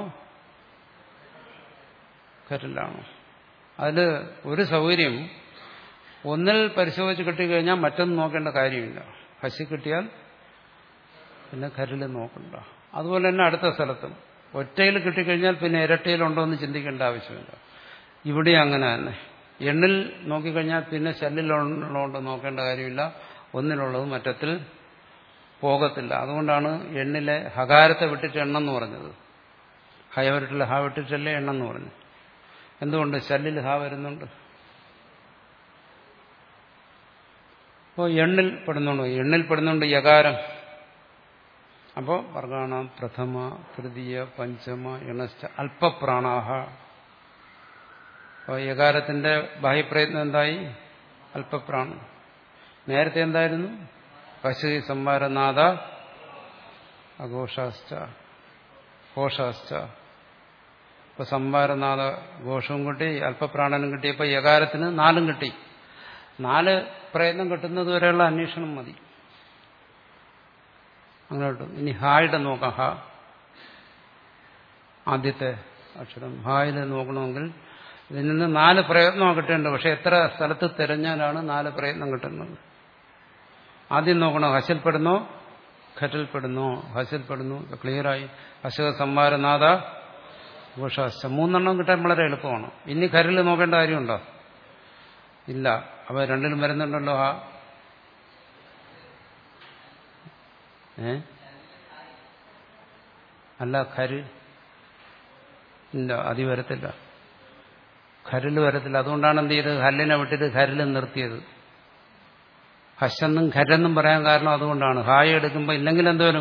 ഖരിലാണോ അതിൽ ഒരു സൗകര്യം ഒന്നിൽ പരിശോധിച്ച് കിട്ടിക്കഴിഞ്ഞാൽ മറ്റൊന്ന് നോക്കേണ്ട കാര്യമില്ല ഹസി കിട്ടിയാൽ പിന്നെ ഖരിൽ നോക്കണ്ട അതുപോലെ തന്നെ അടുത്ത സ്ഥലത്തും ഒറ്റയിൽ കിട്ടിക്കഴിഞ്ഞാൽ പിന്നെ ഇരട്ടയിലുണ്ടോ എന്ന് ചിന്തിക്കേണ്ട ആവശ്യമില്ല ഇവിടെ അങ്ങനെ തന്നെ എണ്ണിൽ നോക്കിക്കഴിഞ്ഞാൽ പിന്നെ ശല്ലിലുള്ളതുകൊണ്ട് നോക്കേണ്ട കാര്യമില്ല ഒന്നിലുള്ളത് മറ്റത്തിൽ പോകത്തില്ല അതുകൊണ്ടാണ് എണ്ണിലെ ഹകാരത്തെ വിട്ടിട്ട് എണ്ണെന്ന് പറഞ്ഞത് ഹയവരിട്ടില്ല ഹ വിട്ടിട്ടല്ലേ എണ്ണെന്ന് പറഞ്ഞു എന്തുകൊണ്ട് ശല്ലിൽ ഹ വരുന്നുണ്ട് അപ്പോൾ എണ്ണിൽ പെടുന്നുണ്ട് എണ്ണിൽ പെടുന്നുണ്ട് യകാരം അപ്പോൾ വർഗാണ പ്രഥമ തൃതീയ പഞ്ചമ എണശ്ച അല്പപ്രാണാഹ അപ്പോൾ യകാരത്തിന്റെ ബാഹ്യപ്രയത്നം എന്തായി അല്പപ്രാണം നേരത്തെ എന്തായിരുന്നു പശു സംവാരനാഥ അഘോഷാശ്ച ഘോഷാശ്ച ഇപ്പൊ സംവാരനാഥ ഘോഷവും കിട്ടി അല്പപ്രാണനും കിട്ടിയപ്പോൾ യകാരത്തിന് നാലും കിട്ടി നാല് പ്രയത്നം കിട്ടുന്നത് വരെയുള്ള അന്വേഷണം മതി അങ്ങനെ കിട്ടും ഇനി ഹായുടെ നോക്കാം ഹ ആദ്യത്തെ അക്ഷരം ഹായിൽ നോക്കണമെങ്കിൽ ഇതിൽ നിന്ന് നാല് പ്രയത്നമാണ് കിട്ടേണ്ടത് പക്ഷെ എത്ര സ്ഥലത്ത് തിരഞ്ഞാലാണ് നാല് പ്രയത്നം കിട്ടുന്നത് ആദ്യം നോക്കണം ഹസിൽപ്പെടുന്നോ ഖറ്റിൽപ്പെടുന്നോ ഹസിൽപ്പെടുന്നു ക്ലിയറായി ഹസ സംവാരനാഥ ഘോഷാശ മൂന്നെണ്ണം കിട്ടാൻ വളരെ എളുപ്പമാണ് ഇനി ഖരിൽ നോക്കേണ്ട കാര്യമുണ്ടോ ഇല്ല അവ രണ്ടിലും വരുന്നുണ്ടല്ലോ ആ ഏ അല്ല ഖര് ഇല്ല അതി വരത്തില്ല ഖരിൽ വരത്തില്ല അതുകൊണ്ടാണ് എന്ത് ചെയ്തത് ഹല്ലിനെ വിട്ടിട്ട് ഖരിൽ നിർത്തിയത് ഹശെന്നും ഖരെന്നും പറയാൻ കാരണം അതുകൊണ്ടാണ് ഹായ് എടുക്കുമ്പോൾ ഇല്ലെങ്കിൽ എന്തോരും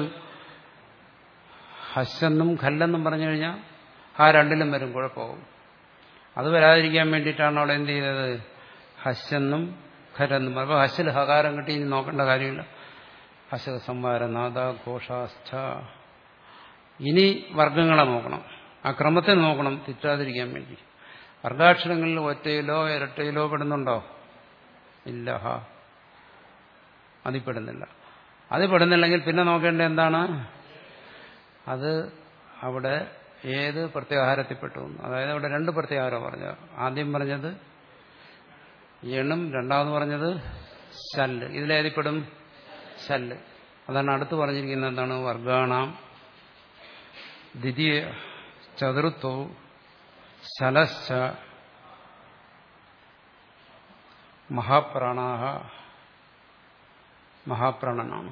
ഹശെന്നും ഖല്ലെന്നും പറഞ്ഞു കഴിഞ്ഞാൽ ആ രണ്ടിലും വരും കുഴപ്പമാവും അത് വരാതിരിക്കാൻ വേണ്ടിയിട്ടാണ് അവിടെ എന്ത് ചെയ്തത് ഹശെന്നും ഖരെന്നും അപ്പോൾ ഹസ്സിൽ ഹകാരം കിട്ടി ഇനി നോക്കേണ്ട കാര്യമില്ല ഹശ സംവാരനാഥ ഘോഷാസ്ഥ ഇനി വർഗങ്ങളെ നോക്കണം ആ ക്രമത്തിൽ നോക്കണം തെറ്റാതിരിക്കാൻ വേണ്ടി വർഗാക്ഷരങ്ങളിൽ ഒറ്റയിലോ ഇരട്ടയിലോ പെടുന്നുണ്ടോ ഇല്ല ഹാ അതിൽ പെടുന്നില്ല അത് പെടുന്നില്ലെങ്കിൽ പിന്നെ നോക്കേണ്ടത് എന്താണ് അത് അവിടെ ഏത് പ്രത്യാഹാരത്തിൽപ്പെട്ടു അതായത് അവിടെ രണ്ട് പ്രത്യാഹാരം പറഞ്ഞത് ആദ്യം പറഞ്ഞത് എണ്ണും രണ്ടാമത് പറഞ്ഞത് ശല്ല് ഇതിലേതിപ്പെടും ശല്ല് അതാണ് അടുത്ത് പറഞ്ഞിരിക്കുന്നത് എന്താണ് വർഗാണാം ദ്വിതീയ ചതുർത്ഥവും ശലശ്ച മഹാപ്രാണാഹ മഹാപ്രാണനാണ്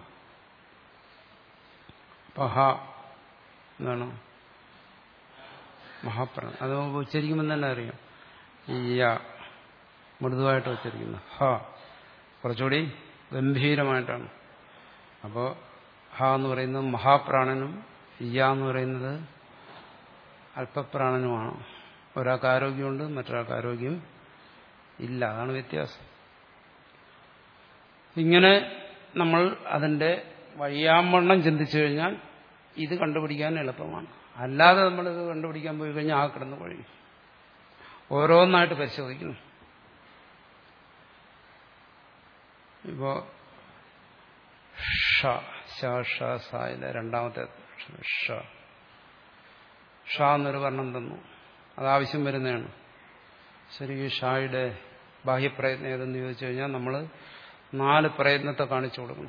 പഹ എന്താണ് മഹാപ്രാണൻ അത് ഉച്ചരിക്കുമ്പോൾ തന്നെ അറിയാം ഈ യ മൃദുവായിട്ട് ഉച്ചരിക്കുന്നു ഹ കുറച്ചുകൂടി ഗംഭീരമായിട്ടാണ് അപ്പോൾ ഹ എന്ന് പറയുന്നത് മഹാപ്രാണനും ഇയ എന്ന് പറയുന്നത് അല്പപ്രാണനുമാണ് ഒരാൾക്ക് ആരോഗ്യമുണ്ട് മറ്റൊരാൾക്ക് ആരോഗ്യം ഇല്ല അതാണ് വ്യത്യാസം ഇങ്ങനെ നമ്മൾ അതിന്റെ വഴിയാമ്പണ്ണം ചിന്തിച്ചു കഴിഞ്ഞാൽ ഇത് കണ്ടുപിടിക്കാൻ എളുപ്പമാണ് അല്ലാതെ നമ്മളിത് കണ്ടുപിടിക്കാൻ പോയി കഴിഞ്ഞാൽ ആ കിടന്ന് കഴിയും ഓരോന്നായിട്ട് പരിശോധിക്കണം ഇപ്പോ ഷ ശ ഷ സായിലെ രണ്ടാമത്തെ ഷ ഷ എന്നൊരു വർണ്ണം തന്നു അത് ആവശ്യം വരുന്നതാണ് ശരി ഈ ഷായുടെ ബാഹ്യപ്രയത്നം ഏതെന്ന് ചോദിച്ചു കഴിഞ്ഞാൽ നമ്മൾ നാല് പ്രയത്നത്തെ കാണിച്ചു കൊടുക്കണം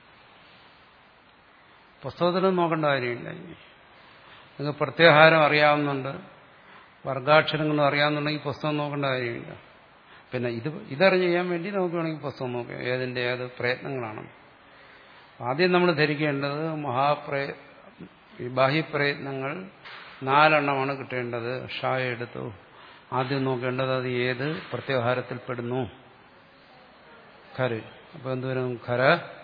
പുസ്തകത്തിലും നോക്കേണ്ട കാര്യമില്ല നിങ്ങൾക്ക് പ്രത്യാഹാരം അറിയാവുന്നുണ്ട് വർഗാക്ഷരങ്ങളും അറിയാവുന്നുണ്ടെങ്കിൽ പുസ്തകം നോക്കേണ്ട കാര്യമില്ല പിന്നെ ഇത് ഇതറിഞ്ഞ് ചെയ്യാൻ വേണ്ടി നമുക്ക് വേണമെങ്കിൽ പുസ്തകം നോക്കാം ഏതിൻ്റെ ഏത് പ്രയത്നങ്ങളാണ് ആദ്യം നമ്മൾ ധരിക്കേണ്ടത് മഹാപ്രയ ഈ ബാഹ്യപ്രയത്നങ്ങൾ നാലെണ്ണമാണ് കിട്ടേണ്ടത് ഷായ എടുത്തു ആദ്യം നോക്കേണ്ടത് അത് ഏത് പ്രത്യാഹാരത്തിൽപ്പെടുന്നു ഖര് അപ്പൊ എന്തുവരും ഖര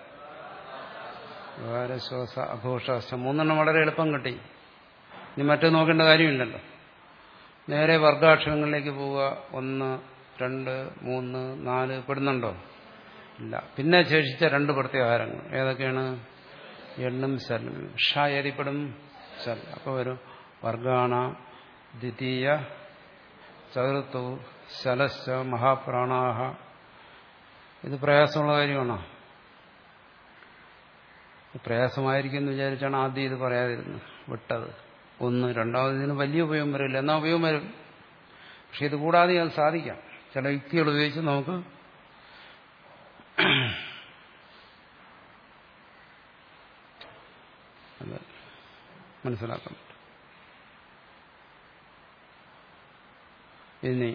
ശ്വാസ അഘോഷാസം മൂന്നെണ്ണം വളരെ എളുപ്പം കിട്ടി ഇനി മറ്റു നോക്കേണ്ട കാര്യമില്ലല്ലോ നേരെ വർഗാക്ഷരങ്ങളിലേക്ക് പോവുക ഒന്ന് രണ്ട് മൂന്ന് നാല് പെടുന്നുണ്ടോ ഇല്ല പിന്നെ ശേഷിച്ച രണ്ട് പ്രത്യാഹാരങ്ങൾ ഏതൊക്കെയാണ് എണ്ണും ശലും ഷ ഏതിപ്പെടും ശൽ അപ്പോൾ വരും വർഗാണ ദ്വിതീയ ചതുർത്ഥു ശലശ്ച മഹാപ്രാണാഹ ഇത് പ്രയാസമുള്ള കാര്യമാണോ പ്രയാസമായിരിക്കും എന്ന് വിചാരിച്ചാണ് ആദ്യം ഇത് പറയാതിരുന്നത് വിട്ടത് ഒന്ന് രണ്ടാമത് ഇതിന് വലിയ ഉപയോഗം വരില്ല എന്നാ ഉപയോഗം വരും പക്ഷെ ഇത് കൂടാതെ അത് സാധിക്കാം ചില യുക്തികൾ ഉപയോഗിച്ച് നമുക്ക് അത് മനസ്സിലാക്കാൻ പറ്റും ഇനി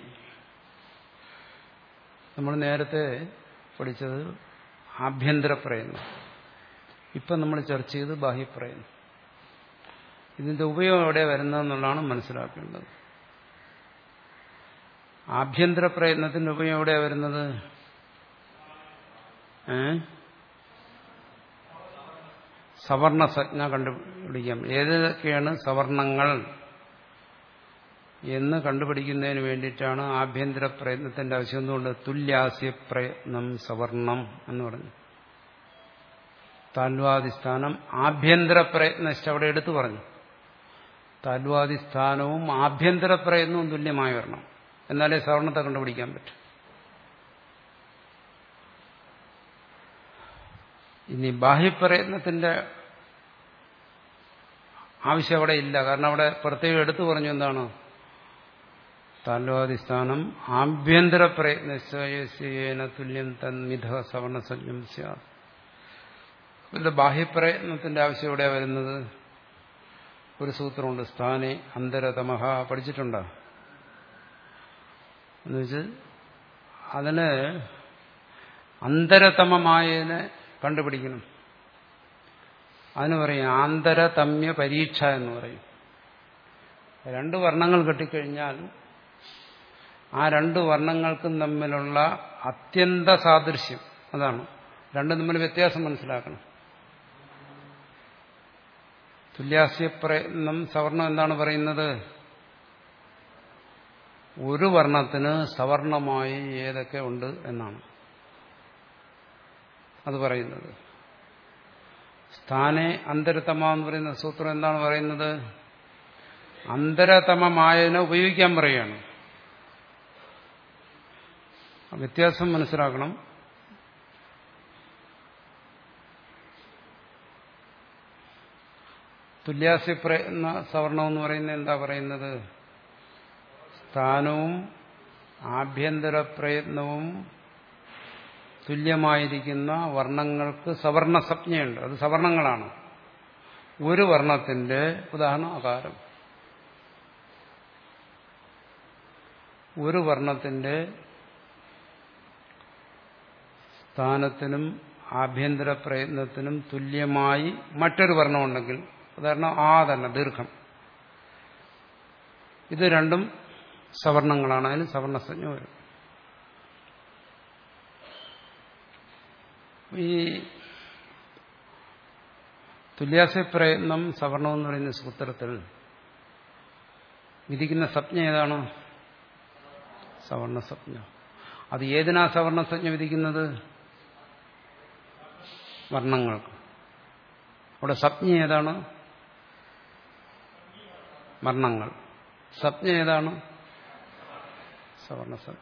നമ്മൾ നേരത്തെ പഠിച്ചത് ആഭ്യന്തര പ്രയത്നം ഇപ്പം നമ്മൾ ചർച്ച ചെയ്ത് ബാഹ്യപ്രയത്നം ഇതിന്റെ ഉപയോഗം എവിടെ വരുന്നതെന്നുള്ളതാണ് മനസ്സിലാക്കേണ്ടത് ആഭ്യന്തര പ്രയത്നത്തിന്റെ ഉപയോഗം എവിടെയാണ് വരുന്നത് ഏ സവർണ സജ്ഞ കണ്ടുപിടിക്കാം ഏതൊക്കെയാണ് സവർണങ്ങൾ എന്ന് കണ്ടുപിടിക്കുന്നതിന് വേണ്ടിയിട്ടാണ് ആഭ്യന്തര പ്രയത്നത്തിന്റെ ആവശ്യം എന്തുകൊണ്ട് തുല്യാസ്യ പ്രയത്നം സവർണം എന്ന് പറഞ്ഞു താൽവാദിസ്ഥാനം ആഭ്യന്തര പ്രയത്നിച്ച് അവിടെ എടുത്തു പറഞ്ഞു താൽവാദിസ്ഥാനവും ആഭ്യന്തര പ്രയത്നവും തുല്യമായി വരണം എന്നാലേ സവർണത്തെ കണ്ടുപിടിക്കാൻ പറ്റും ഇനി ബാഹ്യപ്രയത്നത്തിന്റെ ആവശ്യം അവിടെ ഇല്ല കാരണം അവിടെ പ്രത്യേകം എടുത്തു പറഞ്ഞു എന്താണ് താൽവാദിസ്ഥാനം ആഭ്യന്തര പ്രയത്ന തുല്യം തന്മിധ സവർണസജ്ഞം സ്യാത് ഇതിന്റെ ബാഹ്യപ്രയത്നത്തിന്റെ ആവശ്യം എവിടെയാണ് വരുന്നത് ഒരു സൂത്രമുണ്ട് സ്ഥാനെ അന്തരതമഹ പഠിച്ചിട്ടുണ്ടോ എന്നുവെച്ച് അതിന് അന്തരതമമായതിനെ കണ്ടുപിടിക്കണം അതിന് പറയും ആന്തരതമ്യ പരീക്ഷ എന്ന് പറയും രണ്ട് വർണ്ണങ്ങൾ കെട്ടിക്കഴിഞ്ഞാൽ ആ രണ്ട് വർണ്ണങ്ങൾക്കും തമ്മിലുള്ള അത്യന്ത സാദൃശ്യം അതാണ് രണ്ടും തമ്മിൽ വ്യത്യാസം മനസ്സിലാക്കണം തുല്യാസ്യപ്രയത്നം സവർണം എന്താണ് പറയുന്നത് ഒരു വർണ്ണത്തിന് സവർണമായി ഏതൊക്കെ ഉണ്ട് എന്നാണ് അത് പറയുന്നത് സ്ഥാനെ അന്തരതമ എന്ന് പറയുന്ന സൂത്രം എന്താണ് പറയുന്നത് അന്തരതമമായതിനെ ഉപയോഗിക്കാൻ പറയുകയാണ് വ്യത്യാസം മനസ്സിലാക്കണം തുല്യാസ്യപ്രയത്ന സവർണം എന്ന് പറയുന്നത് എന്താ പറയുന്നത് സ്ഥാനവും ആഭ്യന്തര പ്രയത്നവും തുല്യമായിരിക്കുന്ന വർണ്ണങ്ങൾക്ക് സവർണ സംജ്ഞയുണ്ട് അത് സവർണങ്ങളാണ് ഒരു വർണ്ണത്തിന്റെ ഉദാഹരണം അകാരം ഒരു വർണ്ണത്തിന്റെ സ്ഥാനത്തിനും ആഭ്യന്തര പ്രയത്നത്തിനും തുല്യമായി മറ്റൊരു വർണ്ണമുണ്ടെങ്കിൽ ഉദാഹരണം ആ തന്നെ ദീർഘം ഇത് രണ്ടും സവർണങ്ങളാണ് അതിന് സവർണസഞ്ജ വരും ഈ തുല്യാസ പ്രയത്നം സവർണം എന്ന് പറയുന്ന സൂത്രത്തിൽ വിധിക്കുന്ന സപ്ഞ ഏതാണ് സവർണസപ്ഞ അത് ഏതിനാ സവർണസജ്ഞ വിധിക്കുന്നത് വർണ്ണങ്ങൾക്ക് അവിടെ സപ്ഞ ഏതാണ് വർണ്ണങ്ങൾ സപ്ഞ ഏതാണ് സവർണസപ്ഞ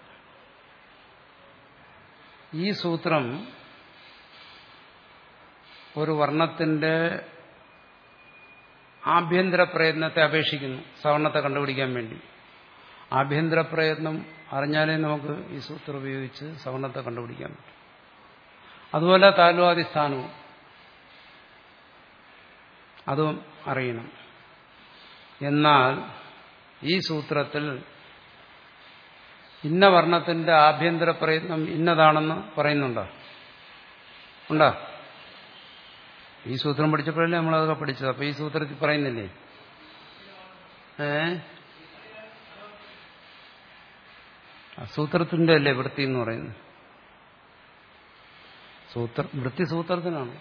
ഈ സൂത്രം ഒരു വർണ്ണത്തിന്റെ ആഭ്യന്തര പ്രയത്നത്തെ അപേക്ഷിക്കുന്നു സവർണത്തെ കണ്ടുപിടിക്കാൻ വേണ്ടി ആഭ്യന്തര പ്രയത്നം അറിഞ്ഞാലേ നമുക്ക് ഈ സൂത്രം ഉപയോഗിച്ച് സവർണത്തെ കണ്ടുപിടിക്കാൻ പറ്റും അതുപോലെ താൽവാദിസ്ഥാനവും അതും അറിയണം എന്നാൽ ഈ സൂത്രത്തിൽ ഇന്ന വർണ്ണത്തിന്റെ ആഭ്യന്തര പ്രയത്നം ഇന്നതാണെന്ന് പറയുന്നുണ്ടോ ഉണ്ടോ ഈ സൂത്രം പഠിച്ചപ്പോഴല്ലേ നമ്മളതൊക്കെ പഠിച്ചത് അപ്പൊ ഈ സൂത്രത്തിൽ പറയുന്നില്ലേ ഏ സൂത്രത്തിന്റെ അല്ലേ വൃത്തി എന്ന് പറയുന്നത് സൂത്ര വൃത്തി സൂത്രത്തിനാണ്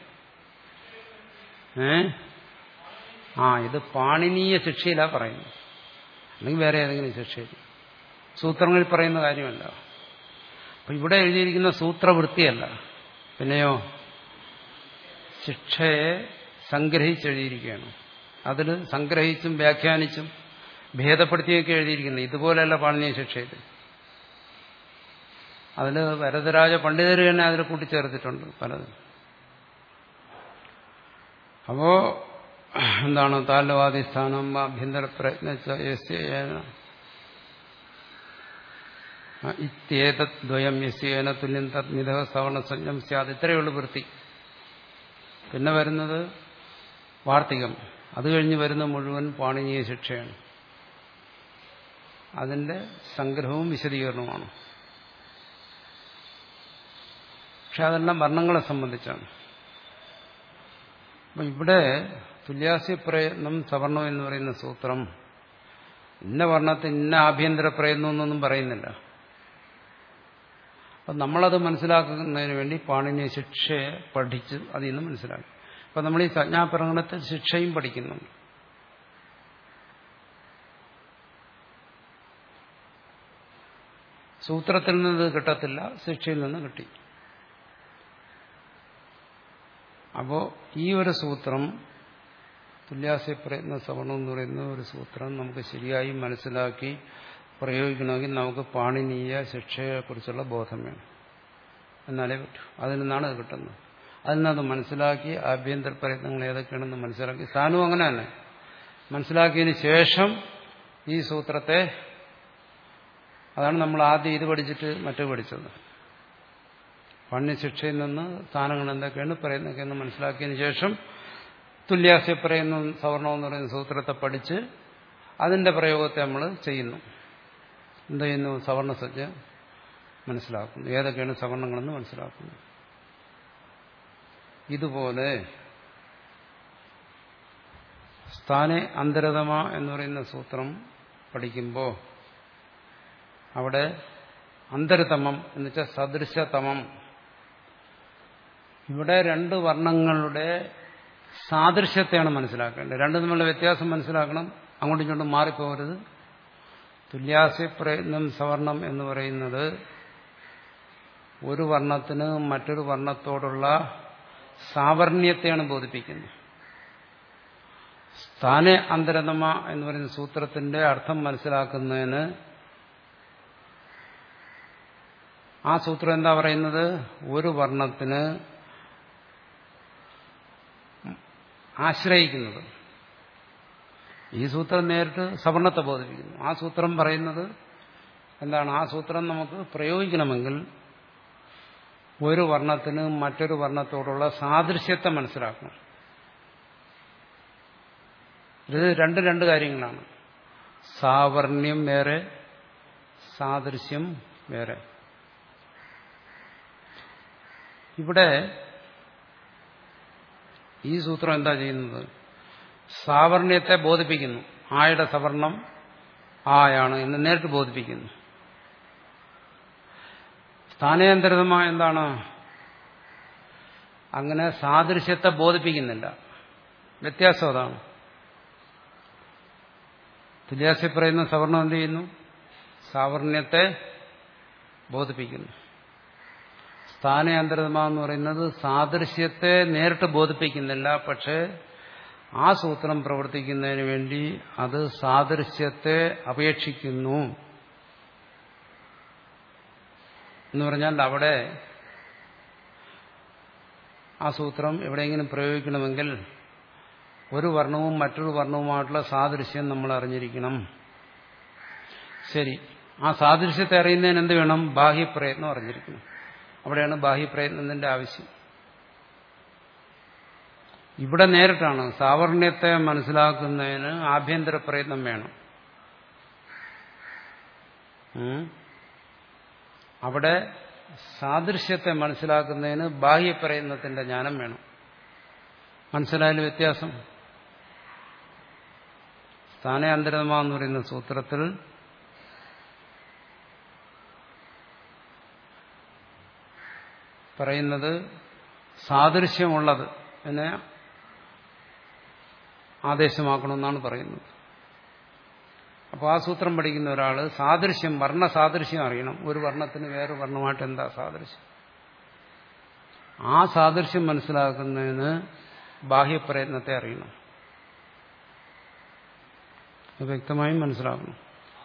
ഏ ആ ഇത് പാണിനീയ ശിക്ഷയിലാ പറയുന്നത് അല്ലെങ്കിൽ വേറെ ഏതെങ്കിലും ശിക്ഷയിൽ സൂത്രങ്ങളിൽ പറയുന്ന കാര്യമല്ല അപ്പൊ ഇവിടെ എഴുതിയിരിക്കുന്ന സൂത്രവൃത്തിയല്ല പിന്നെയോ ശിക്ഷയെ സംഗ്രഹിച്ചെഴുതിയിരിക്കുകയാണ് അതിൽ സംഗ്രഹിച്ചും വ്യാഖ്യാനിച്ചും ഭേദപ്പെടുത്തിയൊക്കെ എഴുതിയിരിക്കുന്നത് ഇതുപോലെയല്ല പാണിനീയ ശിക്ഷയിൽ അതിൽ വരദരാജ പണ്ഡിതർ തന്നെ അതിൽ കൂട്ടിച്ചേർത്തിട്ടുണ്ട് പലതും അപ്പോ എന്താണ് താലവാദിസ്ഥാനം ആഭ്യന്തര പ്രയത്ന ഇത്യേതദ്വയം യസ്യേന തുല്യം തദ്മിത സവർണസഞ്ജം സ്യാത് ഇത്രയുള്ള വൃത്തി പിന്നെ വരുന്നത് വാർത്തികം അത് കഴിഞ്ഞ് വരുന്ന മുഴുവൻ പാണിനീയ ശിക്ഷയാണ് അതിന്റെ സംഗ്രഹവും വിശദീകരണവുമാണ് പക്ഷെ അതെല്ലാം വർണ്ണങ്ങളെ സംബന്ധിച്ചാണ് അപ്പൊ ഇവിടെ തുല്യാസ്യ പ്രയത്നം സവർണം എന്ന് പറയുന്ന സൂത്രം ഇന്ന വർണ്ണത്തിന് ഇന്ന ആഭ്യന്തര പ്രയത്നം എന്നൊന്നും പറയുന്നില്ല അപ്പം നമ്മളത് മനസ്സിലാക്കുന്നതിന് വേണ്ടി പാണിനിയ ശിക്ഷയെ പഠിച്ച് അതിൽ നിന്ന് മനസ്സിലാക്കി അപ്പം നമ്മൾ ഈ സംജ്ഞാപ്രകടനത്തിൽ ശിക്ഷയും പഠിക്കുന്നുണ്ട് സൂത്രത്തിൽ നിന്ന് കിട്ടത്തില്ല ശിക്ഷയിൽ നിന്ന് കിട്ടി അപ്പോ ഈ ഒരു സൂത്രം തുല്യാസ്യ പ്രയത്ന സവർണം എന്ന് പറയുന്ന ഒരു സൂത്രം നമുക്ക് ശരിയായി മനസ്സിലാക്കി പ്രയോഗിക്കണമെങ്കിൽ നമുക്ക് പാണിനീയ ശിക്ഷയെക്കുറിച്ചുള്ള ബോധം വേണം എന്നാലേ പറ്റൂ അതിൽ നിന്നാണ് അത് കിട്ടുന്നത് അതിൽ നിന്നത് മനസ്സിലാക്കി ആഭ്യന്തര പ്രയത്നങ്ങൾ ഏതൊക്കെയാണെന്ന് മനസ്സിലാക്കി സ്ഥാനവും അങ്ങനെ തന്നെ മനസ്സിലാക്കിയതിന് ശേഷം ഈ സൂത്രത്തെ അതാണ് നമ്മൾ ആദ്യം ഇത് പഠിച്ചിട്ട് മറ്റു പഠിച്ചത് പണ്യശിക്ഷയിൽ നിന്ന് സ്ഥാനങ്ങൾ എന്തൊക്കെയാണ് പറയുന്നതൊക്കെയെന്ന് മനസ്സിലാക്കിയതിന് ശേഷം തുല്യാസ്യ പറയുന്ന സവർണം എന്ന് പറയുന്ന സൂത്രത്തെ പഠിച്ച് അതിന്റെ പ്രയോഗത്തെ നമ്മൾ ചെയ്യുന്നു എന്ത് ചെയ്യുന്നു സവർണസജ്ജ മനസ്സിലാക്കുന്നു ഏതൊക്കെയാണ് സവർണങ്ങളെന്ന് മനസ്സിലാക്കുന്നു ഇതുപോലെ സ്ഥാനെ അന്തരതമ എന്ന് പറയുന്ന സൂത്രം പഠിക്കുമ്പോൾ അവിടെ അന്തരതമം എന്ന് വെച്ചാൽ സദൃശതമം ഇവിടെ രണ്ട് വർണ്ണങ്ങളുടെ സാദൃശ്യത്തെയാണ് മനസ്സിലാക്കേണ്ടത് രണ്ടും തമ്മിലുള്ള വ്യത്യാസം മനസ്സിലാക്കണം അങ്ങോട്ടും ഇങ്ങോട്ടും മാറിപ്പോകരുത് തുല്യാസ്യ പ്രയത്നം സവർണം എന്ന് പറയുന്നത് ഒരു വർണ്ണത്തിന് മറ്റൊരു വർണ്ണത്തോടുള്ള സാവർണ്യത്തെയാണ് ബോധിപ്പിക്കുന്നത് സ്ഥാന അന്തരതമ എന്ന് പറയുന്ന സൂത്രത്തിന്റെ അർത്ഥം മനസ്സിലാക്കുന്നതിന് ആ സൂത്രം എന്താ പറയുന്നത് ഒരു വർണ്ണത്തിന് ആശ്രയിക്കുന്നത് ഈ സൂത്രം നേരിട്ട് സവർണത്തെ ബോധിപ്പിക്കുന്നു ആ സൂത്രം പറയുന്നത് എന്താണ് ആ സൂത്രം നമുക്ക് പ്രയോഗിക്കണമെങ്കിൽ ഒരു വർണ്ണത്തിന് മറ്റൊരു വർണ്ണത്തോടുള്ള സാദൃശ്യത്തെ മനസ്സിലാക്കണം ഇത് രണ്ട് രണ്ട് കാര്യങ്ങളാണ് സാവർണ്യം വേറെ സാദൃശ്യം വേറെ ഇവിടെ ഈ സൂത്രം എന്താ ചെയ്യുന്നത് സാവർണ്യത്തെ ബോധിപ്പിക്കുന്നു ആയുടെ സവർണം ആയാണ് എന്ന് നേരിട്ട് ബോധിപ്പിക്കുന്നു സ്ഥാനേന്തരിതമായ എന്താണ് അങ്ങനെ സാദൃശ്യത്തെ ബോധിപ്പിക്കുന്നില്ല വ്യത്യാസം അതാണ് തുല്യാസി പറയുന്ന സവർണം എന്ത് ചെയ്യുന്നു സാവർണ്യത്തെ ബോധിപ്പിക്കുന്നു സ്ഥാനയാന്തരിതമാന്ന് പറയുന്നത് സാദൃശ്യത്തെ നേരിട്ട് ബോധിപ്പിക്കുന്നില്ല പക്ഷേ ആ സൂത്രം പ്രവർത്തിക്കുന്നതിന് വേണ്ടി അത് സാദൃശ്യത്തെ അപേക്ഷിക്കുന്നു എന്ന് പറഞ്ഞാൽ അവിടെ ആ സൂത്രം എവിടെയെങ്കിലും പ്രയോഗിക്കണമെങ്കിൽ ഒരു വർണ്ണവും മറ്റൊരു വർണ്ണവുമായിട്ടുള്ള സാദൃശ്യം നമ്മൾ അറിഞ്ഞിരിക്കണം ശരി ആ സാദൃശ്യത്തെ അറിയുന്നതിന് എന്ത് വേണം ബാഹ്യപ്രയത്നം അറിഞ്ഞിരിക്കണം അവിടെയാണ് ബാഹ്യപ്രയത്നത്തിന്റെ ആവശ്യം ഇവിടെ നേരിട്ടാണ് സാവർണ്യത്തെ മനസ്സിലാക്കുന്നതിന് ആഭ്യന്തര പ്രയത്നം വേണം അവിടെ സാദൃശ്യത്തെ മനസ്സിലാക്കുന്നതിന് ബാഹ്യപ്രയത്നത്തിന്റെ ജ്ഞാനം വേണം മനസ്സിലായാലും വ്യത്യാസം സ്ഥാനാന്തരമാന്ന് പറയുന്ന സൂത്രത്തിൽ പറയുന്നത് സാദൃശ്യമുള്ളത് എന്നെ ആദേശമാക്കണമെന്നാണ് പറയുന്നത് അപ്പോൾ ആ സൂത്രം പഠിക്കുന്ന ഒരാൾ സാദൃശ്യം വർണ്ണ സാദൃശ്യം അറിയണം ഒരു വർണ്ണത്തിന് വേറെ വർണ്ണമായിട്ട് എന്താ സാദൃശ്യം ആ സാദൃശ്യം മനസ്സിലാക്കുന്നതിന് ബാഹ്യപ്രയത്നത്തെ അറിയണം അത് വ്യക്തമായും മനസ്സിലാക്കണം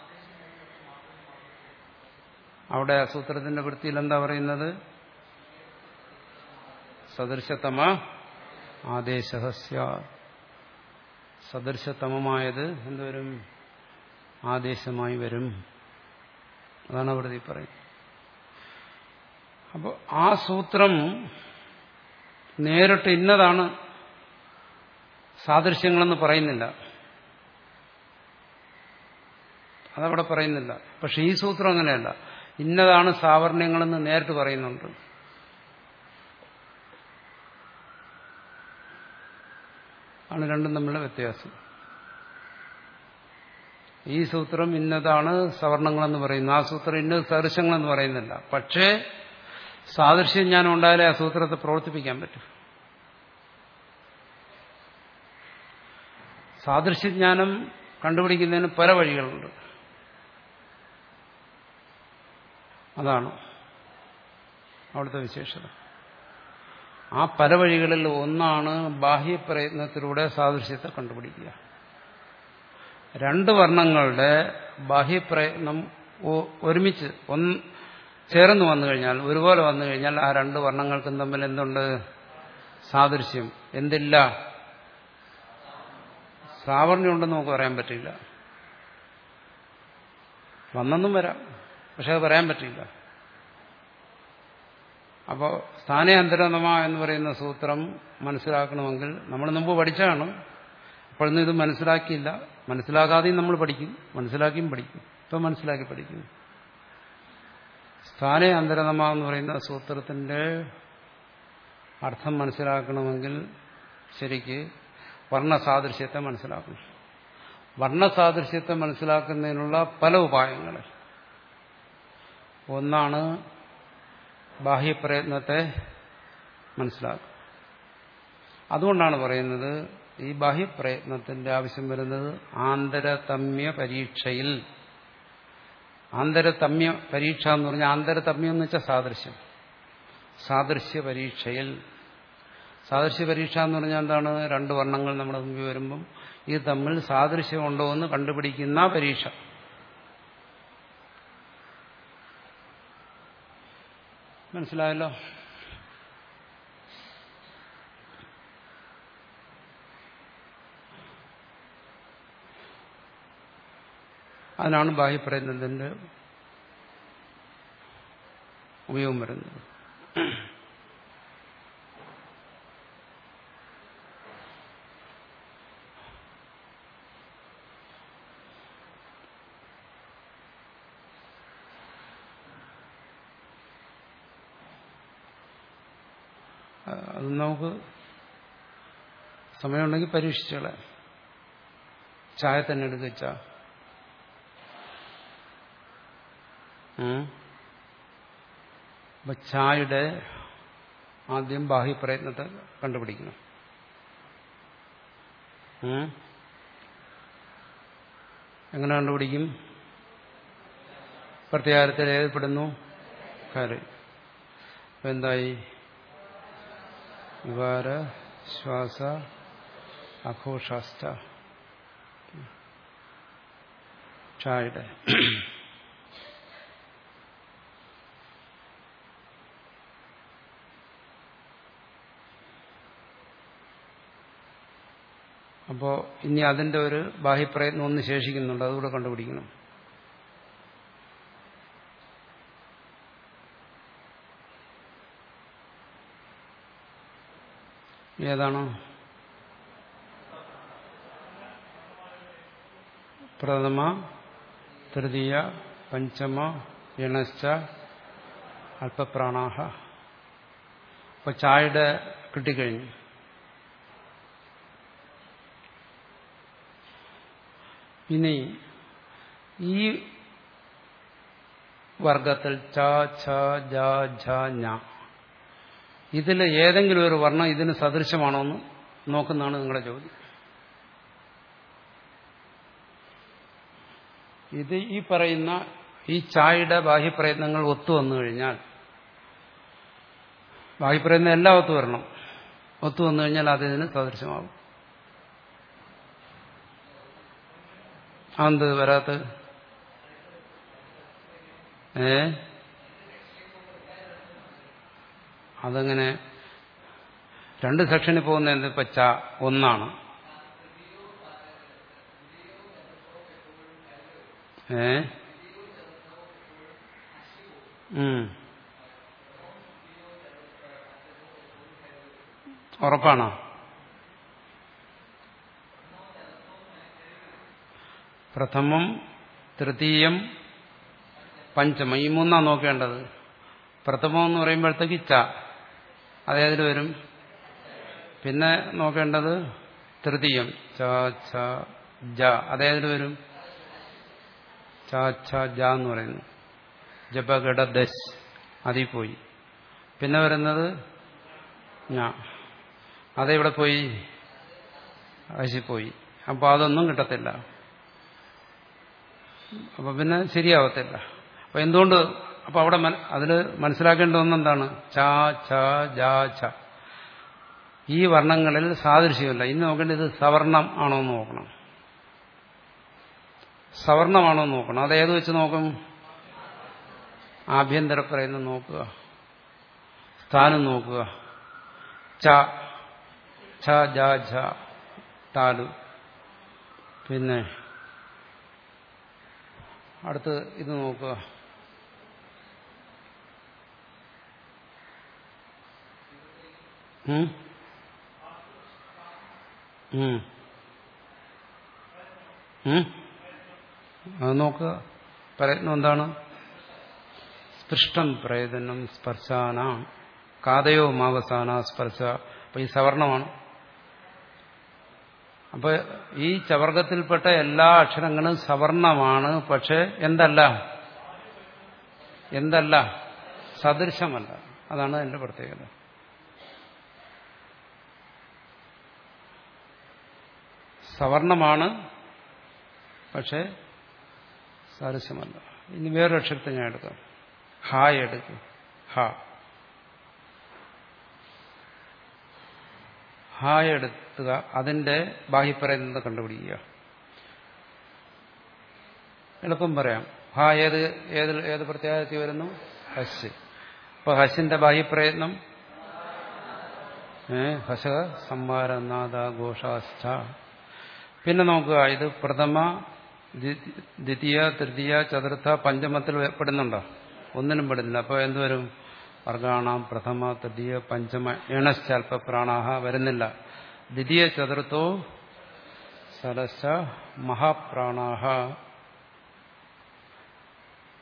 അവിടെ ആ സൂത്രത്തിന്റെ വൃത്തിയിൽ എന്താ പറയുന്നത് സദൃശതമ ആദേശ സദൃശതമമായത് എന്തുവരും ആദേശമായി വരും അതാണ് അവിടെ ഈ പറയുന്നത് അപ്പോൾ ആ സൂത്രം നേരിട്ട് ഇന്നതാണ് സാദൃശ്യങ്ങളെന്ന് പറയുന്നില്ല അതവിടെ പറയുന്നില്ല പക്ഷെ ഈ സൂത്രം അങ്ങനെയല്ല ഇന്നതാണ് സാവർണ്യങ്ങളെന്ന് നേരിട്ട് പറയുന്നുണ്ട് ആണ് രണ്ടും തമ്മിലുള്ള വ്യത്യാസം ഈ സൂത്രം ഇന്നതാണ് സവർണങ്ങളെന്ന് പറയുന്നു ആ സൂത്രം ഇന്നത് സദൃശങ്ങളെന്ന് പറയുന്നില്ല പക്ഷേ സാദൃശ്യം ഞാൻ ഉണ്ടായാലേ ആ സൂത്രത്തെ പ്രവർത്തിപ്പിക്കാൻ പറ്റും സാദൃശ്യജ്ഞാനം കണ്ടുപിടിക്കുന്നതിന് പല വഴികളുണ്ട് അതാണ് അവിടുത്തെ വിശേഷത ആ പല വഴികളിൽ ഒന്നാണ് ബാഹ്യപ്രയത്നത്തിലൂടെ സാദൃശ്യത്തെ കണ്ടുപിടിക്കുക രണ്ട് വർണ്ണങ്ങളുടെ ബാഹ്യപ്രയത്നം ഒരുമിച്ച് ഒന്ന് ചേർന്ന് വന്നു കഴിഞ്ഞാൽ ഒരുപോലെ വന്നു കഴിഞ്ഞാൽ ആ രണ്ട് വർണ്ണങ്ങൾക്കും തമ്മിൽ എന്തുണ്ട് സാദൃശ്യം എന്തില്ല സാവർണ്യം ഉണ്ടെന്ന് നമുക്ക് പറയാൻ പറ്റില്ല വന്നെന്നും വരാം പക്ഷെ അത് പറയാൻ പറ്റില്ല അപ്പോൾ സ്ഥാനേന്തരമ എന്ന് പറയുന്ന സൂത്രം മനസ്സിലാക്കണമെങ്കിൽ നമ്മൾ മുമ്പ് പഠിച്ചതാണ് അപ്പോഴൊന്നും ഇത് മനസ്സിലാക്കിയില്ല മനസ്സിലാകാതെയും നമ്മൾ പഠിക്കും മനസ്സിലാക്കിയും പഠിക്കും ഇപ്പം മനസ്സിലാക്കി പഠിക്കും സ്ഥാനേ അന്തരതമ എന്ന് പറയുന്ന സൂത്രത്തിന്റെ അർത്ഥം മനസ്സിലാക്കണമെങ്കിൽ ശരിക്ക് വർണ്ണസാദൃശ്യത്തെ മനസ്സിലാക്കണം വർണ്ണസാദൃശ്യത്തെ മനസ്സിലാക്കുന്നതിനുള്ള പല ഉപായങ്ങൾ ഒന്നാണ് ബാഹ്യപ്രയത്നത്തെ മനസ്സിലാക്കുക അതുകൊണ്ടാണ് പറയുന്നത് ഈ ബാഹ്യപ്രയത്നത്തിന്റെ ആവശ്യം വരുന്നത് ആന്തരതമ്യ പരീക്ഷയിൽ ആന്തരതമ്യ പരീക്ഷ എന്ന് പറഞ്ഞാൽ ആന്തരതമ്യം എന്ന് വെച്ചാൽ സാദൃശ്യം സാദൃശ്യ പരീക്ഷയിൽ സാദൃശ്യ പരീക്ഷ എന്ന് പറഞ്ഞാൽ എന്താണ് രണ്ട് വർണ്ണങ്ങൾ നമ്മുടെ മുമ്പിൽ വരുമ്പം ഇത് തമ്മിൽ സാദൃശ്യമുണ്ടോ എന്ന് കണ്ടുപിടിക്കുന്ന പരീക്ഷ മനസ്സിലായല്ലോ അതിനാണ് ബാഹ്യപ്രയത്നത്തിന്റെ ഉപയോഗം വരുന്നത് അത് നമുക്ക് സമയമുണ്ടെങ്കിൽ പരീക്ഷിച്ചോളെ ചായ തന്നെ എടുക്കുക ചാ അപ്പൊ ചായയുടെ ആദ്യം ബാഹ്യപ്രയത്നത്തെ കണ്ടുപിടിക്കണം ഉം? എങ്ങനെ കണ്ടുപിടിക്കും പ്രത്യാഹാരത്തിൽ ഏതിൽപ്പെടുന്നു കര് അപ്പൊ എന്തായി വികാര ശ്വാസ അഘോഷാസ്ഥ ചായയുടെ അപ്പോൾ ഇനി അതിന്റെ ഒരു ബാഹ്യപ്രയത്നം ഒന്ന് ശേഷിക്കുന്നുണ്ട് അതുകൂടെ കണ്ടുപിടിക്കണം ഏതാണോ പ്രഥമ തൃതീയ പഞ്ചമ ഇണശ്ച അല്പപ്രാണാഹ അപ്പൊ ചായയുടെ കിട്ടിക്കഴിഞ്ഞു ഇനി ഈ വർഗത്തിൽ ച ഛ ജ ഝ ഞ ഇതിൽ ഏതെങ്കിലും ഒരു വർണ്ണം ഇതിന് സദൃശമാണോ എന്ന് നോക്കുന്നതാണ് നിങ്ങളുടെ ചോദ്യം ഇത് ഈ പറയുന്ന ഈ ചായയുടെ ബാഹ്യപ്രയത്നങ്ങൾ ഒത്തു വന്നു കഴിഞ്ഞാൽ ബാഹ്യപ്രയത്നം എല്ലാം ഒത്തു വരണം ഒത്തു വന്നു കഴിഞ്ഞാൽ അത് ഇതിന് സദൃശമാകും അതെന്ത് വരാത്ത ഏ അതങ്ങനെ രണ്ട് സെക്ഷനിൽ പോകുന്ന എന്ത് ഇപ്പൊ ച ഒന്നാണ് ഏ ഉം. ഉറപ്പാണോ പ്രഥമം തൃതീയം പഞ്ചമം ഈ മൂന്നാ നോക്കേണ്ടത് പ്രഥമം എന്ന് പറയുമ്പോഴത്തേക്ക് ച അതേതിൽ വരും പിന്നെ നോക്കേണ്ടത് തൃതീയം ച ഛ ജ അതേതിൽ വരും ച ഛ ജ എന്ന് പറയുന്നു ജപഘട ദശ് അതിൽ പോയി പിന്നെ വരുന്നത് ഞാ അതെവിടെ പോയി പോയി അപ്പോൾ അതൊന്നും കിട്ടത്തില്ല അപ്പൊ പിന്നെ ശരിയാവത്തില്ല അപ്പൊ എന്തുകൊണ്ട് അപ്പൊ അവിടെ അതിൽ മനസ്സിലാക്കേണ്ട ഒന്നെന്താണ് ച ഛ ജ ഛ ഈ വർണ്ണങ്ങളിൽ സാദൃശ്യമില്ല ഇന്ന് നോക്കേണ്ടത് സവർണം ആണോ എന്ന് നോക്കണം സവർണമാണോ എന്ന് നോക്കണം അത് ഏത് വെച്ച് നോക്കും ആഭ്യന്തര പറയുന്നത് നോക്കുക സ്ഥാനം നോക്കുക ച ഛ ജ ഝ താലു പിന്നെ അടുത്ത് ഇത് നോക്കുക ഉം? ഉം. ഉം? അത് നോക്കുക പ്രയത്നം എന്താണ് സ്പൃഷ്ടം പ്രയതനം സ്പർശാന കാതയോ മാവസാന സ്പർശ അപ്പൊ ഈ സവർണമാണ് അപ്പൊ ഈ ചവർഗത്തിൽപ്പെട്ട എല്ലാ അക്ഷരങ്ങളും സവർണമാണ് പക്ഷെ എന്തല്ല എന്തല്ല സദൃശമല്ല അതാണ് എന്റെ പ്രത്യേകത സവർണമാണ് പക്ഷെ സദൃശമല്ല ഇനി വേറൊരു അക്ഷരത്തെ ഞാൻ എടുക്കാം ഹായ് എടുക്കും ഹ ഹായ് എടുക്കുക അതിന്റെ ബാഹ്യപ്പറയുന്നത് കണ്ടുപിടിക്കുക എളുപ്പം പറയാം ഹാ ഏത് ഏത് ഏത് പ്രത്യാഗത്തിൽ വരുന്നു ഹസ് അപ്പൊ ഹസിന്റെ ബാഹ്യപ്രയത്നം ഏ ഹസ സംവാരനാഥ ഘോഷാസ്ഥ പിന്നെ നോക്കുക ഇത് പ്രഥമ ദ്വിതീയ തൃതീയ ചതുർത്ഥ പഞ്ചമത്തിൽ പെടുന്നുണ്ടോ ഒന്നിനും പെടുന്നില്ല അപ്പോൾ എന്തുവരും വർഗാണാം പ്രഥമ തൃതീയ പഞ്ചമ എണശ്ചൽപ്പ പ്രാണാഹ വരുന്നില്ല ദ്വിതീയ ചതുർത്ഥോ സരസ മഹാപ്രാണാഹ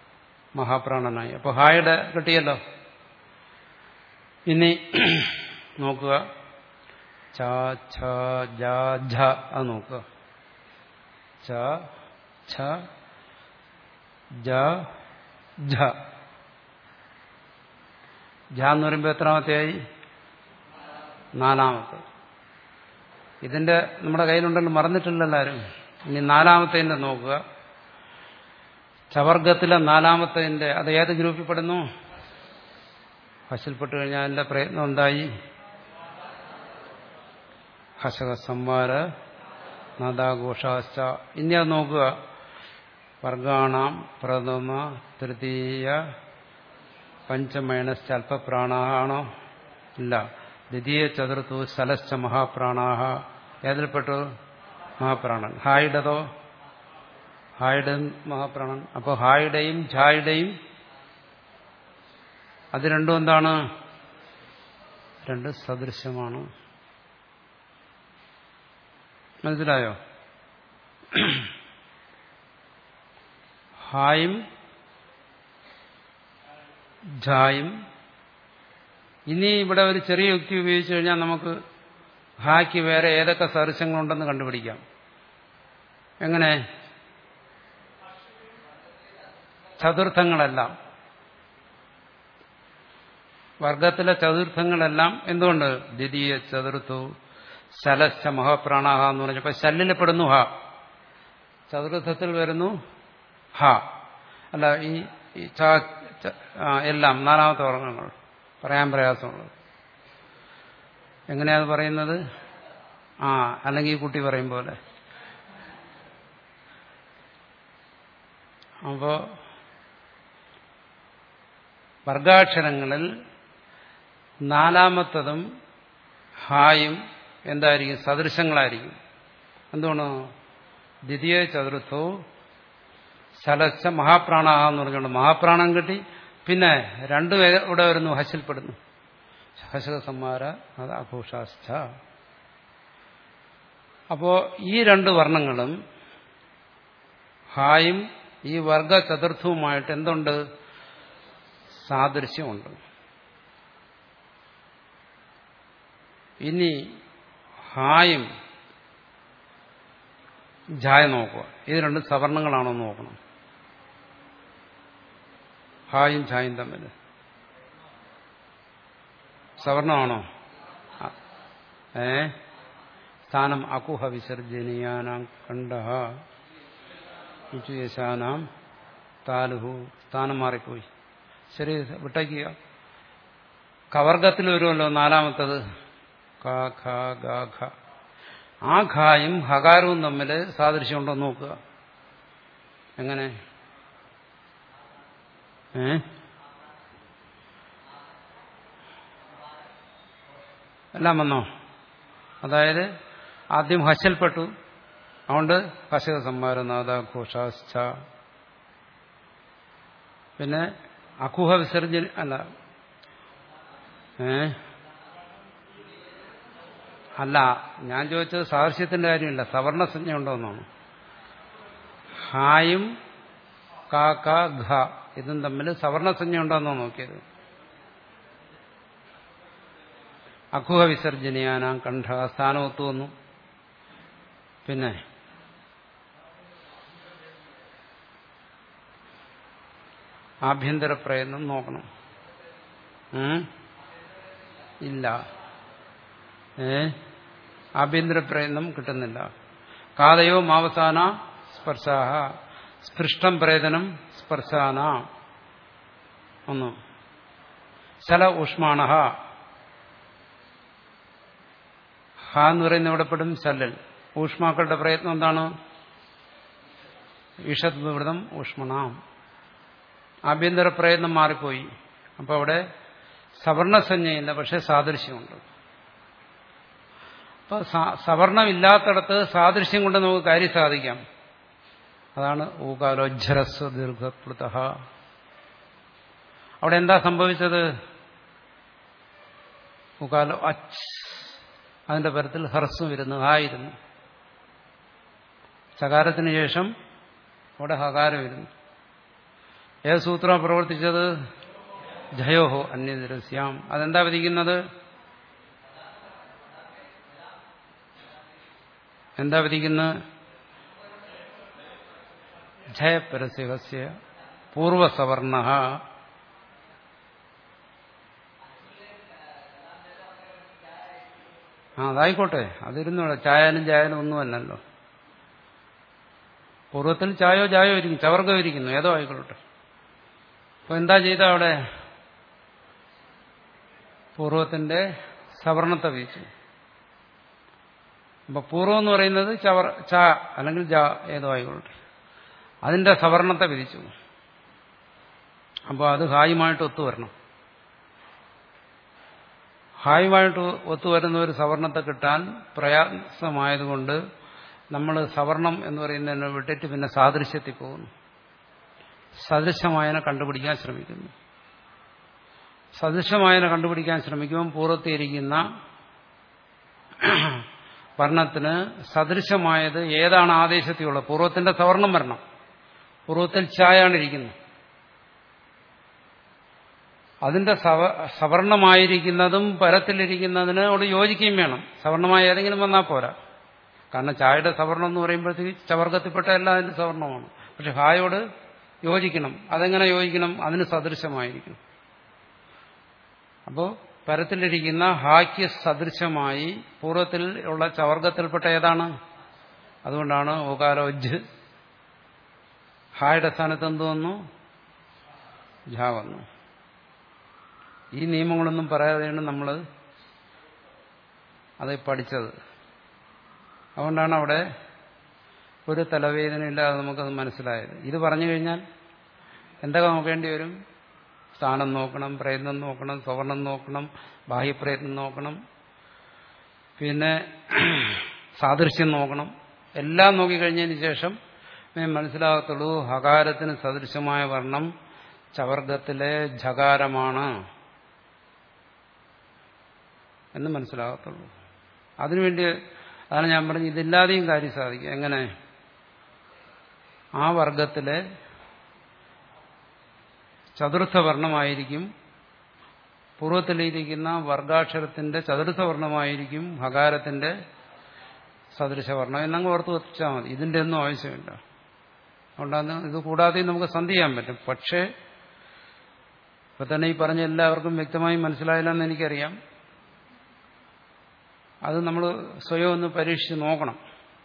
മഹാപ്രാണനായി അപ്പോൾ ഹായുടെ കിട്ടിയല്ലോ ഇനി നോക്കുക ച ഛ ജ ഝ അത് നോക്കുക ച ഛ ജ ഝ ജ എന്ന് പറയുമ്പോൾ എത്രാമത്തെയായി നാലാമത്തെ ഇതിന്റെ നമ്മുടെ കയ്യിലുണ്ടല്ലോ മറന്നിട്ടില്ലല്ലോ ആരും ഇനി നാലാമത്തെ നോക്കുക ചവർഗത്തിലെ നാലാമത്തെ അത് ഏത് ഗ്രൂപ്പിൽ പെടുന്നു ഹസിൽപ്പെട്ട് കഴിഞ്ഞാൽ അതിന്റെ പ്രയത്നം എന്തായി ഹസക സംവാര നാദാഘോഷാശ്ച ഇനി അത് നോക്കുക വർഗാണാം പ്രഥമ തൃതീയ പഞ്ചമേണശ്ച അല്പപ്രാണാണോ ഇല്ല ദ്വിതീയ ചതുർത്തു സലശ്ച മഹാപ്രാണാഹ ഏതിൽപ്പെട്ടു മഹാപ്രാണൻ ഹായിടതോ ഹായുടെ മഹാപ്രാണൻ അപ്പോൾ ഹായുടെയും ഝായുടെയും അത് രണ്ടും എന്താണ് രണ്ട് സദൃശമാണ് മനസ്സിലായോ ഹായും ഝായും ഇനി ഇവിടെ ഒരു ചെറിയ യുക്തി ഉപയോഗിച്ചു കഴിഞ്ഞാൽ നമുക്ക് ഹായ്ക്ക് വേറെ ഏതൊക്കെ സദൃശങ്ങളുണ്ടെന്ന് കണ്ടുപിടിക്കാം എങ്ങനെ ചതുർത്ഥങ്ങളെല്ലാം വർഗത്തിലെ ചതുർത്ഥങ്ങളെല്ലാം എന്തുകൊണ്ട് ദ്വിതീയ ചതുർത്ഥു ശലശ മഹാപ്രാണാഹ എന്ന് പറഞ്ഞപ്പോൾ ശല്ലിൽ പെടുന്നു ഹ ചതുർത്ഥത്തിൽ വരുന്നു ഹ അല്ല ഈ എല്ലാം നാലാമത്തെ വർഗങ്ങൾ പറയാൻ പ്രയാസമുള്ളത് എങ്ങനെയാത് പറയുന്നത് ആ അല്ലെങ്കിൽ ഈ കുട്ടി പറയും പോലെ അപ്പോ വർഗാക്ഷരങ്ങളിൽ നാലാമത്തതും ഹായും എന്തായിരിക്കും സദൃശങ്ങളായിരിക്കും എന്തുകൊണ്ട് ദ്വിതീയ ചതുർത്ഥവും ശലശ മഹാപ്രാണ എന്ന് പറഞ്ഞുകൊണ്ട് മഹാപ്രാണം കിട്ടി പിന്നെ രണ്ടു ഇവിടെ വരുന്നു ഹസിൽപ്പെടുന്നു ഹസക സംഹാര അത് അഘോഷാസ്ഥ അപ്പോ ഈ രണ്ട് വർണ്ണങ്ങളും ഹായും ഈ വർഗ ചതുർത്ഥവുമായിട്ട് എന്തുണ്ട് സാദൃശ്യമുണ്ട് ഇനി ഹായും ജായ നോക്കുക ഇത് രണ്ടും സവർണങ്ങളാണോ എന്ന് നോക്കണം ഹായും ഛായും തമ്മിൽ സവർണമാണോ ഏ സ്ഥാനം അകുഹ വിസർജനീയാനാം കണ്ഠ യശാനാം താലുഹു സ്ഥാനം മാറിപ്പോയി ശരി വിട്ടയ്ക്കുക കവർഗത്തിൽ വരുമല്ലോ നാലാമത്തത് ക ഖ ഗ ഖ ആ ഖായും ഹകാരവും തമ്മിൽ സാദൃശ്യമുണ്ടോ നോക്കുക എങ്ങനെ ഏ എല്ലാം വന്നോ അതായത് ആദ്യം ഹശൽപ്പെട്ടു അതുകൊണ്ട് ഹസിക സംഹാരനാഥ ഘോഷാശ്ച പിന്നെ അകുഹ വിസർജന അല്ല ഏ അല്ല ഞാൻ ചോദിച്ചത് സാദൃശ്യത്തിന്റെ കാര്യമില്ല സവർണസഞ്ജ ഉണ്ടോന്നാണ് ഹായും കാ ക ഘ ഇതും തമ്മിൽ സവർണസഞ്ജ ഉണ്ടോന്നോ നോക്കിയത് അഖുഹ വിസർജനീയാനാം കണ്ഠ സ്ഥാനം ഒത്തുവന്നു പിന്നെ ആഭ്യന്തര പ്രയത്നം നോക്കണം ഇല്ല ഏ ആഭ്യന്തര പ്രയത്നം കിട്ടുന്നില്ല കാതയോ മാവസാന സ്പർശാഹ സ്പൃഷ്ടം പ്രേതനം സ്പർശാന ഒന്ന് ശല ഊഷ്മാണ ഹ എന്ന് പറയുന്ന ഇവിടെ പെടും ശല്ലൽ ഊഷ്മാക്കളുടെ പ്രയത്നം എന്താണ് ഈഷത്വൃതം ഊഷ്മണാം ആഭ്യന്തര പ്രയത്നം മാറിപ്പോയി അപ്പോൾ അവിടെ സവർണസഞ്ജയില്ല പക്ഷെ സാദൃശ്യമുണ്ട് അപ്പൊ സവർണമില്ലാത്തടത്ത് സാദൃശ്യം കൊണ്ട് നമുക്ക് കാര്യം സാധിക്കാം അതാണ് ഊകാലോജ്ജരസ്വ ദീർഘപ്ലുത അവിടെ എന്താ സംഭവിച്ചത് ഊകാലോ അച്ച് അതിന്റെ പരത്തിൽ ഹർസ്വം ഇരുന്നു ഹായിരുന്നു ചകാരത്തിന് ശേഷം അവിടെ ഹകാരം ഇരുന്നു ഏത് സൂത്രം പ്രവർത്തിച്ചത് ജയോഹോ അന്യദിരസ്യാം അതെന്താ വിധിക്കുന്നത് എന്താ വിധിക്കുന്നത് ജയപരസ്യഹസ്യ പൂർവസവർണ ആ അതായിക്കോട്ടെ അതിരുന്നോളെ ചായാലും ചായാലും ഒന്നുമല്ലല്ലോ പൂർവ്വത്തിൽ ചായോ ചായോ ഇരിക്കും ചവർഗം ഇരിക്കുന്നു ഏതോ ആയിക്കോട്ടെ അപ്പൊ എന്താ ചെയ്ത അവിടെ പൂർവത്തിന്റെ സവർണത്തെ വീച്ചു അപ്പൊ പൂർവം എന്ന് പറയുന്നത് ചവർ ച അല്ലെങ്കിൽ ജ ഏതോ ആയിക്കോട്ടെ അതിന്റെ സവർണത്തെ വിധിച്ചു അപ്പോൾ അത് ഹായുമായിട്ട് ഒത്തുവരണം ഹായുമായിട്ട് ഒത്തുവരുന്ന ഒരു സവർണത്തെ കിട്ടാൻ പ്രയാസമായതുകൊണ്ട് നമ്മൾ സവർണം എന്ന് പറയുന്നതിനെ വിട്ടിട്ട് പിന്നെ സാദൃശ്യത്തിൽ പോകുന്നു സദൃശമായനെ കണ്ടുപിടിക്കാൻ ശ്രമിക്കുന്നു സദൃശമായനെ കണ്ടുപിടിക്കാൻ ശ്രമിക്കുമ്പോൾ പൂർവ്വത്തിയിരിക്കുന്ന വർണ്ണത്തിന് സദൃശമായത് ഏതാണ് ആദേശത്തിലുള്ളത് പൂർവ്വത്തിന്റെ സവർണം വരണം പൂർവ്വത്തിൽ ചായാണ് ഇരിക്കുന്നത് അതിന്റെ സവർണമായിരിക്കുന്നതും പരത്തിലിരിക്കുന്നതിനോട് യോജിക്കുകയും വേണം സവർണമായ ഏതെങ്കിലും വന്നാൽ പോരാ കാരണം ചായയുടെ സവർണം എന്ന് പറയുമ്പോഴത്തേക്ക് ചവർഗത്തിൽപ്പെട്ട എല്ലാം അതിന്റെ സവർണമാണ് പക്ഷെ ഹായോട് യോജിക്കണം അതെങ്ങനെ യോജിക്കണം അതിന് സദൃശമായിരിക്കണം അപ്പോൾ പരത്തിലിരിക്കുന്ന ഹായ്ക്ക് സദൃശമായി പൂർവ്വത്തിൽ ഉള്ള ചവർഗത്തിൽപ്പെട്ട ഏതാണ് അതുകൊണ്ടാണ് ഓകാരോജ് ഹായുടെ സ്ഥാനത്ത് എന്ത് വന്നു ഝ വന്നു ഈ നിയമങ്ങളൊന്നും പറയാതെയാണ് നമ്മൾ അത് പഠിച്ചത് അതുകൊണ്ടാണ് അവിടെ ഒരു തലവേദന ഇല്ലാതെ നമുക്കത് മനസ്സിലായത് ഇത് പറഞ്ഞു കഴിഞ്ഞാൽ എന്തൊക്കെ നോക്കേണ്ടി വരും സ്ഥാനം നോക്കണം പ്രയത്നം നോക്കണം സവർണം നോക്കണം ബാഹ്യപ്രയത്നം നോക്കണം പിന്നെ സാദൃശ്യം നോക്കണം എല്ലാം നോക്കിക്കഴിഞ്ഞതിന് ശേഷം മനസ്സിലാകത്തുള്ളൂ ഹകാരത്തിന് സദൃശമായ വർണ്ണം ചവർഗത്തിലെ ഝകാരമാണ് എന്ന് മനസ്സിലാകത്തുള്ളൂ അതിനുവേണ്ടി അതാണ് ഞാൻ പറഞ്ഞത് ഇതില്ലാതെയും കാര്യം സാധിക്കും എങ്ങനെ ആ വർഗത്തിലെ ചതുർത്ഥ വർണ്ണമായിരിക്കും പൂർവ്വത്തിലിരിക്കുന്ന വർഗാക്ഷരത്തിന്റെ ചതുർത്ഥ വർണ്ണമായിരിക്കും ഹകാരത്തിന്റെ സദൃശവർണ്ണം എന്നങ്ങ് ഓർത്ത് വെച്ചാൽ മതി ഇതിന്റെ ഒന്നും ആവശ്യമില്ല അതുകൊണ്ടാണ് ഇത് കൂടാതെ നമുക്ക് സന്ധി ചെയ്യാൻ പറ്റും പക്ഷേ ഇപ്പൊ തന്നെ ഈ പറഞ്ഞ എല്ലാവർക്കും വ്യക്തമായി മനസ്സിലായില്ലെന്ന് എനിക്കറിയാം അത് നമ്മൾ സ്വയം ഒന്ന് പരീക്ഷിച്ച് നോക്കണം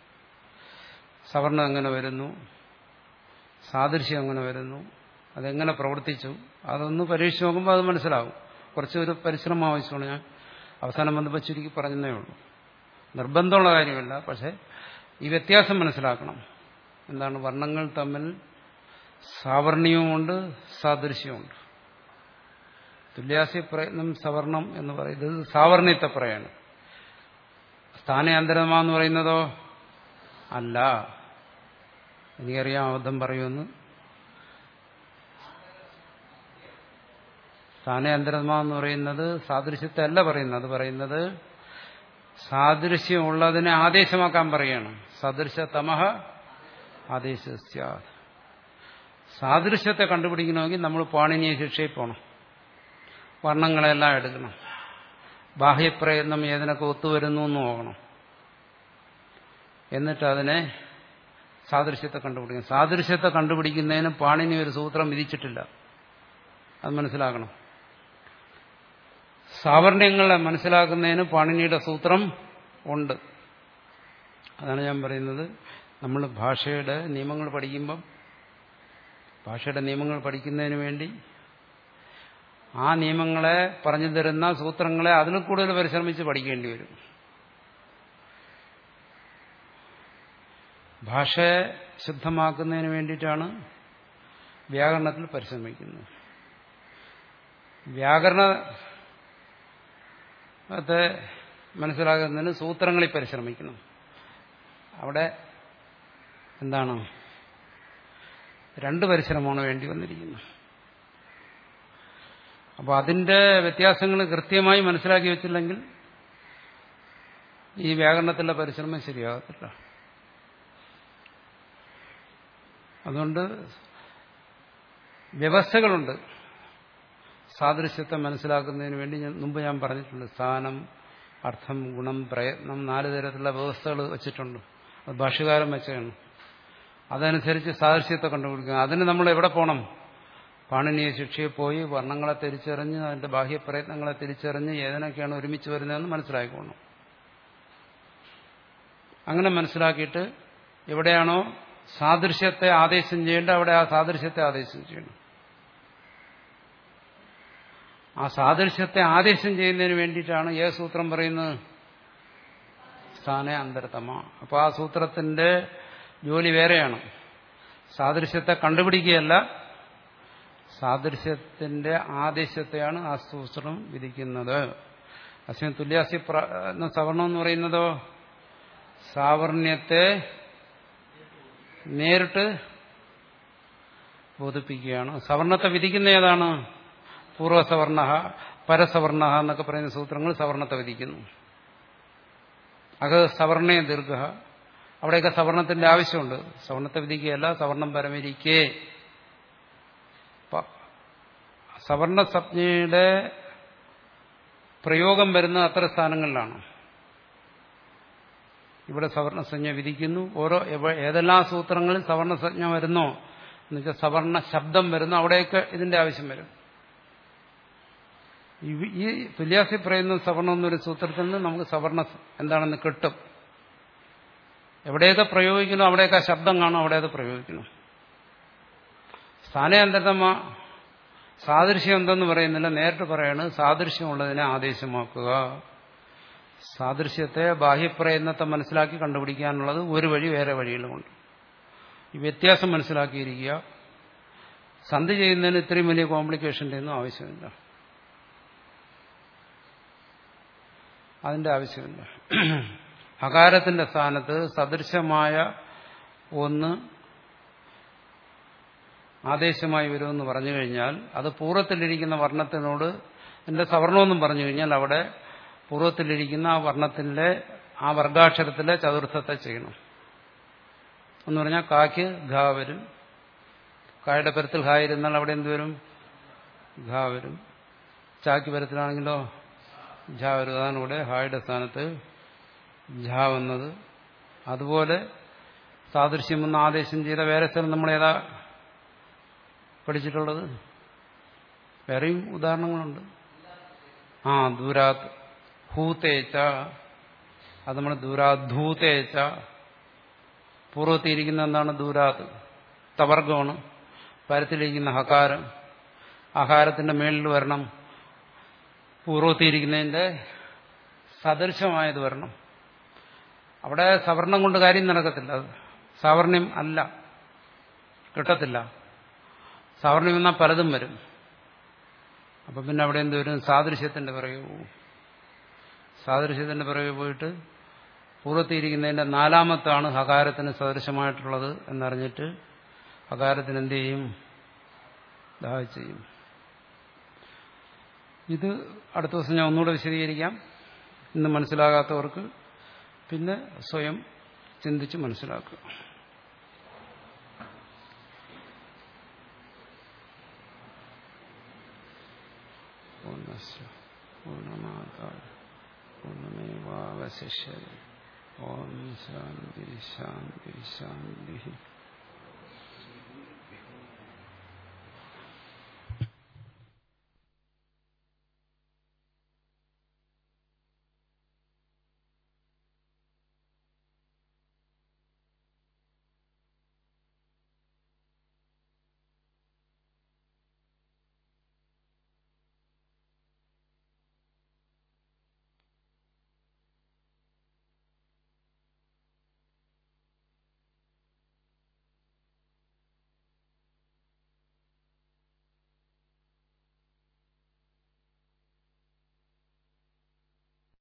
സവർണം എങ്ങനെ വരുന്നു സാദൃശ്യം എങ്ങനെ വരുന്നു അതെങ്ങനെ പ്രവർത്തിച്ചു അതൊന്ന് പരീക്ഷിച്ച് നോക്കുമ്പോൾ അത് മനസ്സിലാവും കുറച്ചൊരു പരിശ്രമം ആവശ്യമാണ് ഞാൻ അവസാനം വന്നപ്പോൾ ചുരുക്കി പറഞ്ഞതേ ഉള്ളൂ നിർബന്ധമുള്ള കാര്യമല്ല പക്ഷെ ഈ വ്യത്യാസം മനസ്സിലാക്കണം എന്താണ് വർണ്ണങ്ങൾ തമ്മിൽ സാവർണ്യവുമുണ്ട് സാദൃശ്യമുണ്ട് തുല്യാസ്യ പ്രയത്നം സവർണം എന്ന് പറയുന്നത് സാവർണ്യത്തെ പറയാണ് സ്ഥാനാന്തരമാന്ന് പറയുന്നതോ അല്ല എനിക്കറിയാം അബദ്ധം പറയുമെന്ന് സ്ഥാനാന്തരമാ എന്ന് പറയുന്നത് സാദൃശ്യത്തെ അല്ല പറയുന്നത് അത് പറയുന്നത് സാദൃശ്യമുള്ളതിനെ ആദേശമാക്കാൻ പറയാണ് സദൃശ തമഹ ആദേശ സാദൃശ്യത്തെ കണ്ടുപിടിക്കണമെങ്കിൽ നമ്മൾ പാണിനീയ ശിക്ഷയിൽ പോകണം വർണ്ണങ്ങളെല്ലാം എടുക്കണം ബാഹ്യപ്രയത്നം ഏതിനൊക്കെ ഒത്തുവരുന്നു എന്ന് നോക്കണം എന്നിട്ട് അതിനെ സാദൃശ്യത്തെ കണ്ടുപിടിക്കണം സാദൃശ്യത്തെ കണ്ടുപിടിക്കുന്നതിന് പാണിനി ഒരു സൂത്രം വിധിച്ചിട്ടില്ല അത് മനസ്സിലാക്കണം സാവർണ്യങ്ങളെ മനസ്സിലാക്കുന്നതിന് പാണിനിയുടെ സൂത്രം ഉണ്ട് അതാണ് ഞാൻ പറയുന്നത് നമ്മൾ ഭാഷയുടെ നിയമങ്ങൾ പഠിക്കുമ്പം ഭാഷയുടെ നിയമങ്ങൾ പഠിക്കുന്നതിന് വേണ്ടി ആ നിയമങ്ങളെ പറഞ്ഞു തരുന്ന സൂത്രങ്ങളെ അതിൽ കൂടുതൽ പരിശ്രമിച്ച് പഠിക്കേണ്ടി വരും ഭാഷയെ ശുദ്ധമാക്കുന്നതിന് വേണ്ടിയിട്ടാണ് വ്യാകരണത്തിൽ പരിശ്രമിക്കുന്നത് വ്യാകരണത്തെ മനസ്സിലാക്കുന്നതിന് സൂത്രങ്ങളിൽ പരിശ്രമിക്കണം അവിടെ എന്താണ് രണ്ട് പരിശ്രമമാണ് വേണ്ടി വന്നിരിക്കുന്നത് അപ്പോൾ അതിന്റെ വ്യത്യാസങ്ങൾ കൃത്യമായി മനസ്സിലാക്കി വെച്ചില്ലെങ്കിൽ ഈ വ്യാകരണത്തിലെ പരിശ്രമം ശരിയാകത്തില്ല അതുകൊണ്ട് വ്യവസ്ഥകളുണ്ട് സാദൃശ്യത്തെ മനസ്സിലാക്കുന്നതിന് വേണ്ടി ഞാൻ മുമ്പ് ഞാൻ പറഞ്ഞിട്ടുണ്ട് സ്ഥാനം അർത്ഥം ഗുണം പ്രയത്നം നാല് തരത്തിലുള്ള വ്യവസ്ഥകൾ വെച്ചിട്ടുണ്ട് അത് ഭാഷ്യകാരം വെച്ചാണ് അതനുസരിച്ച് സാദൃശ്യത്തെ കണ്ടുപിടിക്കുക അതിന് നമ്മൾ എവിടെ പോകണം പാണിനീയ ശിക്ഷയെ പോയി വർണ്ണങ്ങളെ തിരിച്ചറിഞ്ഞ് അതിന്റെ ബാഹ്യപ്രയത്നങ്ങളെ തിരിച്ചറിഞ്ഞ് ഏതിനൊക്കെയാണ് ഒരുമിച്ച് വരുന്നതെന്ന് മനസ്സിലാക്കിക്കോണം അങ്ങനെ മനസ്സിലാക്കിയിട്ട് എവിടെയാണോ സാദൃശ്യത്തെ ആദേശം ചെയ്യേണ്ട അവിടെ ആ സാദൃശ്യത്തെ ആദേശം ചെയ്യണം ആ സാദൃശ്യത്തെ ആദേശം ചെയ്യുന്നതിന് വേണ്ടിയിട്ടാണ് ഏ സൂത്രം പറയുന്നത് സ്ഥാന അന്തരതമ അപ്പോൾ ആ സൂത്രത്തിന്റെ ജോലി വേറെയാണ് സാദൃശ്യത്തെ കണ്ടുപിടിക്കുകയല്ല സാദൃശ്യത്തിന്റെ ആദേശത്തെയാണ് ആ സൂത്രം വിധിക്കുന്നത് അസ്യം തുല്യാസി സവർണം എന്ന് പറയുന്നതോ സാവർണ്യത്തെ നേരിട്ട് ബോധിപ്പിക്കുകയാണ് സവർണത്തെ വിധിക്കുന്ന ഏതാണ് പൂർവ്വസവർണ പരസവർണ എന്നൊക്കെ പറയുന്ന സൂത്രങ്ങൾ സവർണത്തെ വിധിക്കുന്നു അക സവർണേ ദീർഘ അവിടെയൊക്കെ സവർണത്തിന്റെ ആവശ്യമുണ്ട് സവർണത്തെ വിധിക്കുകയല്ല സവർണം പരമിരിക്കേ സവർണ സംജ്ഞയുടെ പ്രയോഗം വരുന്ന അത്ര സ്ഥാനങ്ങളിലാണ് ഇവിടെ സവർണസഞ്ജ വിധിക്കുന്നു ഓരോ ഏതെല്ലാം സൂത്രങ്ങളിൽ സവർണസഞ്ജ വരുന്നോ എന്നുവെച്ചാൽ സവർണ ശബ്ദം വരുന്നു അവിടെയൊക്കെ ഇതിന്റെ ആവശ്യം വരും ഈ തുല്യാസി പറയുന്ന സവർണം എന്നൊരു സൂത്രത്തിൽ നിന്ന് നമുക്ക് സവർണ എന്താണെന്ന് കിട്ടും എവിടെയൊക്കെ പ്രയോഗിക്കണം അവിടെയൊക്കെ ആ ശബ്ദം കാണും അവിടെയൊക്കെ പ്രയോഗിക്കണം സ്ഥാനാന്തരതമ സാദൃശ്യം എന്തെന്ന് പറയുന്നില്ല നേരിട്ട് പറയാണ് സാദൃശ്യമുള്ളതിനെ ആദേശമാക്കുക സാദൃശ്യത്തെ ബാഹ്യപ്രയത്നത്തെ മനസ്സിലാക്കി കണ്ടുപിടിക്കാനുള്ളത് ഒരു വഴി വേറെ വഴികളുമുണ്ട് ഈ വ്യത്യാസം മനസ്സിലാക്കിയിരിക്കുക സന്ധി ചെയ്യുന്നതിന് ഇത്രയും വലിയ കോംപ്ലിക്കേഷൻ്റെ ഒന്നും ആവശ്യമില്ല അതിന്റെ ആവശ്യമില്ല ഹകാരത്തിന്റെ സ്ഥാനത്ത് സദൃശമായ ഒന്ന് ആദേശമായി വരുമെന്ന് പറഞ്ഞു കഴിഞ്ഞാൽ അത് പൂർവ്വത്തിലിരിക്കുന്ന വർണ്ണത്തിനോട് എന്റെ സവർണമെന്നും പറഞ്ഞു കഴിഞ്ഞാൽ അവിടെ പൂർവ്വത്തിലിരിക്കുന്ന ആ വർണ്ണത്തിന്റെ ആ വർഗാക്ഷരത്തിലെ ചതുർത്ഥത്തെ ചെയ്യണം എന്ന് പറഞ്ഞാൽ കാക്ക് ഘ വരും കായുടെ പരത്തിൽ ഘ ഇരുന്നാൽ അവിടെ എന്ത് വരും ഘ വരും ചാക്ക് പരത്തിലാണെങ്കിലോ ഝ വരും അതാണ് ഇവിടെ ഹായുടെ സ്ഥാനത്ത് ഝ വന്നത് അതുപോലെ സാദൃശ്യം എന്ന് ആദേശം ചെയ്ത വേറെ സ്ഥലം നമ്മൾ ഏതാ പഠിച്ചിട്ടുള്ളത് വേറെയും ഉദാഹരണങ്ങളുണ്ട് ആ ദൂരാത് ഹൂതേച്ച അത് നമ്മൾ ദൂരാധൂതേച്ച പൂർവ്വത്തിയിരിക്കുന്ന എന്താണ് ദൂരാത് തവർഗമാണ് പരത്തിലിരിക്കുന്ന ഹകാരം ആഹാരത്തിന്റെ മേളിൽ വരണം പൂർവ്വത്തിയിരിക്കുന്നതിന്റെ സദൃശമായത് വരണം അവിടെ സവർണം കൊണ്ട് കാര്യം നടക്കത്തില്ല സവർണ്യം അല്ല കിട്ടത്തില്ല സവർണ്യം എന്നാൽ പലതും വരും അപ്പൊ പിന്നെ അവിടെ എന്ത് വരും സാദൃശ്യത്തിന്റെ പിറകെ പോകും സാദൃശ്യത്തിന്റെ പിറകെ പോയിട്ട് പൂർവ്വത്തിയിരിക്കുന്നതിന്റെ നാലാമത്താണ് ഹകാരത്തിന് സദൃശമായിട്ടുള്ളത് എന്നറിഞ്ഞിട്ട് ഹകാരത്തിന് എന്ത് ചെയ്യും ദാഹ ചെയ്യും ഇത് അടുത്ത ദിവസം ഞാൻ ഒന്നുകൂടെ വിശദീകരിക്കാം ഇന്ന് മനസ്സിലാകാത്തവർക്ക് പിന്നെ സ്വയം ചിന്തിച്ച് മനസ്സിലാക്കുക പൂർണ്ണസ്യ പൂർണ്ണമാതാവ് പൂർണ്ണമേവാവശിഷ്യതി ഓം ശാന്തി ശാന്തി ശാന്തി